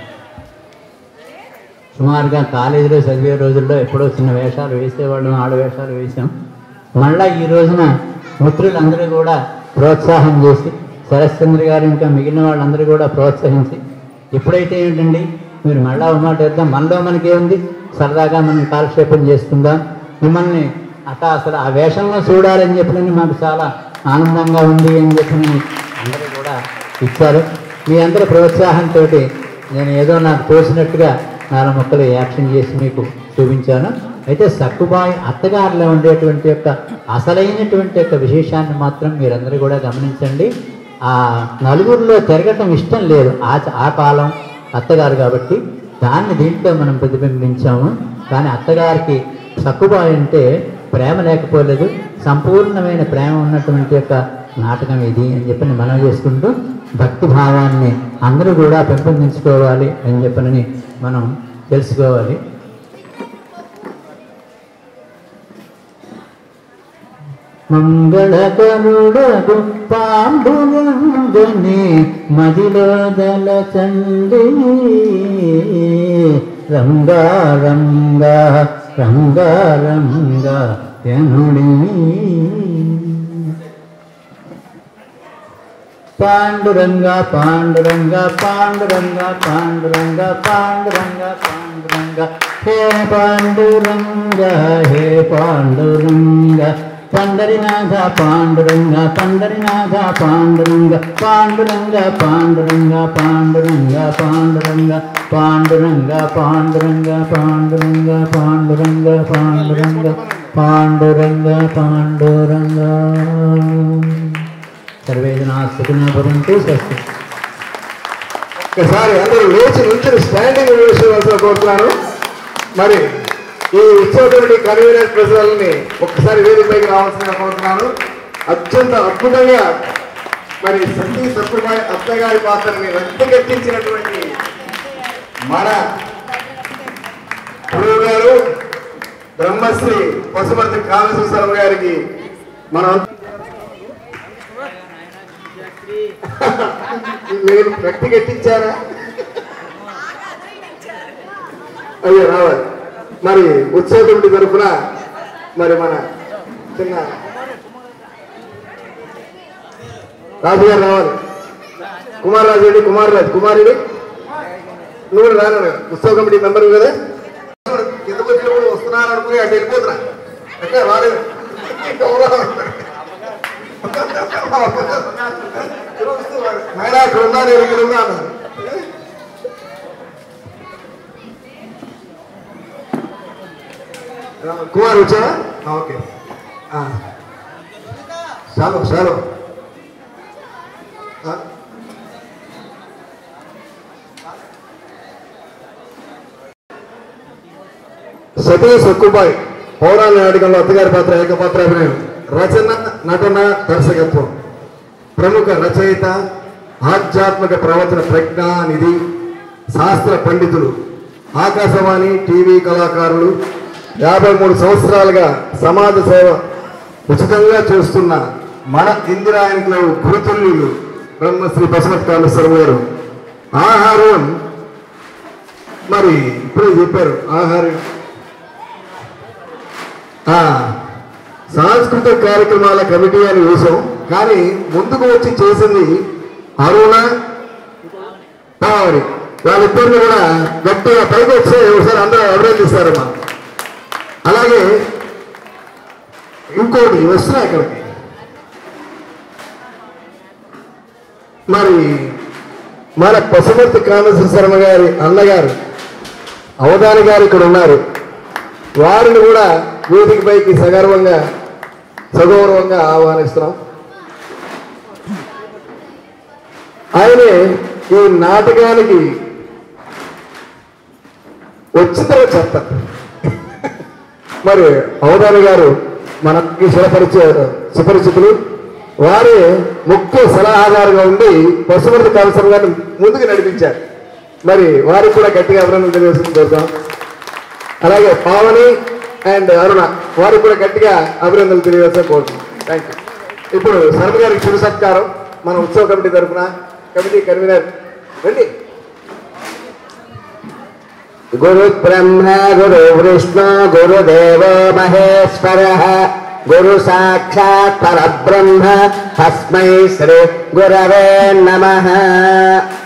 సుమారుగా కాలేజీలో చదివే రోజుల్లో ఎప్పుడో చిన్న వేషాలు వేసేవాళ్ళం ఆడ వేషాలు వేసాం మళ్ళా ఈ రోజున మిత్రులందరూ కూడా ప్రోత్సాహం చేసి శరశ్చంద్ర గారు ఇంకా మిగిలిన వాళ్ళందరూ కూడా ప్రోత్సహించి ఎప్పుడైతే ఏంటండి మీరు మళ్ళా ఒక మాట వేద్దాం మనలో మనకేముంది సరదాగా మనం కాలక్షేపం చేసుకుందాం మిమ్మల్ని అట్ట అసలు ఆ వేషంలో చూడాలని చెప్పినని మాకు చాలా ఆనందంగా ఉంది అని చెప్పి అందరూ కూడా ఇచ్చారు మీ అందరి ప్రోత్సాహంతో నేను ఏదో నాకు తోసినట్టుగా నాలుగు మొక్కలు యాక్షన్ చేసి మీకు చూపించాను అయితే సక్కుబాయి అత్తగారిలో ఉండేటువంటి యొక్క అసలైనటువంటి యొక్క విశేషాన్ని మాత్రం మీరందరూ కూడా గమనించండి ఆ నలుగురిలో తిరగటం ఇష్టం లేదు ఆ ఆ కాలం అత్తగారు కాబట్టి దాన్ని దీంట్లో మనం ప్రతిబింబించాము కానీ అత్తగారికి సక్కుబాయి అంటే ప్రేమ లేకపోలేదు సంపూర్ణమైన ప్రేమ ఉన్నటువంటి యొక్క నాటకం ఇది అని చెప్పని మనం చేసుకుంటూ భక్తి భావాన్ని అందరూ కూడా పెంపొందించుకోవాలి అని చెప్పనని మనం తెలుసుకోవాలి మంగళకరుడగు పాండురంగని మదిలో దలచండి రంగా రంగా రంగా రంగా ఎనుడి పాండురంగ పాండురంగ పాండురంగ పాండురంగ పాండురంగ పాండురంగ హే పాండురంగ హే పాండురంగ పండరినాథ పాండురంగ పండరినాథ పాండురంగ పాండురంగ పాండురంగ పాండురంగ పాండురంగ పాండురంగ పాండురంగ పాండురంగ పాండురంగ పాండురంగ పాండురంగ పాండురంగ సర్వే జనా సుఖినో భవంతు స్వస్తి ఒకసారి అందరూ లేచి నుంచుని స్టాండింగ్ వేసుకోవాల్సిన కోరుతున్నాను మరి ఈ ఉత్సవ కమిటీ కన్వీనర్ ప్రజలని ఒక్కసారి వేదికపైకి రావాల్సిందిగా కోరుతున్నాను అత్యంత అద్భుతంగా మరి సతీ సత్యబాయి అత్తగారి పాత్రని రక్తగట్టించినటువంటి మన గురువు గారు బ్రహ్మశ్రీ పశుపతి కామేశ్వర గారికి మనం నేను వ్యక్తి కట్టించారా అయ్యో రావాలి మరి ఉత్సవ కమిటీ తరఫున మరి మన చిన్న రాజు గారు రావాలి కుమార్ రాజు రెడ్డి కుమార్ రాజు కుమారుడి నువ్వు రాను ఉత్సవ కమిటీ మెంబర్ కదా కిందకు వచ్చినప్పుడు వస్తున్నారు అనుకుని అటు వెళ్ళిపోతున్నా ఎక్కడ రాలేదు ఎవరో మేడం ఇక్కడ ఉన్నా నేను ఇక్కడ ఉన్నా అన్నారు కుమార్ వచ్చావా ఆ, ఓకే ఆ. చాలు చాలు ఆ? సతీ సక్కుబాయ్ పౌరాణ నాటకంలో అత్తగారి పాత్ర ఏకపాత్ర అభినయం రచన నటన దర్శకత్వం ప్రముఖ రచయిత ఆధ్యాత్మిక ప్రవచన ప్రజ్ఞానిధి శాస్త్ర పండితులు ఆకాశవాణి టీవీ కళాకారులు యాభై మూడు సంవత్సరాలుగా సమాజ సేవ ఉచితంగా చేస్తున్న మన ఇందిరాయకులు గురుతుల్యులు బ్రహ్మశ్రీ బసవత్ కామేశ్వరం గారు ఆహారం మరి ఇప్పుడే చెప్పారు ఆహారం ఆ, సాంస్కృతిక కార్యక్రమాల కమిటీ అని వేశాం కానీ ముందుకు వచ్చి చేసింది అరుణ పావని వాళ్ళిద్దరిని కూడా గట్టిగా పైకి వచ్చే ఒకసారి అందరూ అభినందిస్తారమ్మా అలాగే ఇంకోటి వస్తున్నాయి ఇక్కడికి మరి మన పశుమర్తి కామేశ్వర శర్మ గారి అన్నగారు అవధాని గారు ఇక్కడ ఉన్నారు వారిని కూడా వేదిక పైకి సగర్వంగా సగౌరవంగా ఆహ్వానిస్తున్నాం ఆయనే ఈ నాటకానికి వచ్చిందో చెప్తారు మరి అవధాని గారు మనకి సులపరిచే సుపరిచితులు వారే ముఖ్య సలహాదారుగా ఉండి పశుమర్తి కామేశ్వర గారిని ముందుకు నడిపించారు మరి వారికి కూడా గట్టిగా అభినందన తెలియజేస్తుంది కోరుతాం అలాగే పావని అండ్ అరుణ వారికి కూడా గట్టిగా అభినందనలు తెలియజేస్తా కోరుతున్నాం థ్యాంక్ యూ ఇప్పుడు శర్మ గారికి చిరు సత్కారం మన ఉత్సవ కమిటీ తరఫున కమిటీ కన్వీనర్ రండి గురు బ్రహ్మ గురు విష్ణు గురుదేవో మహేశ్వర గురు సాక్షాత్ పరబ్రహ్మ తస్మై శ్రీ గురవే నమ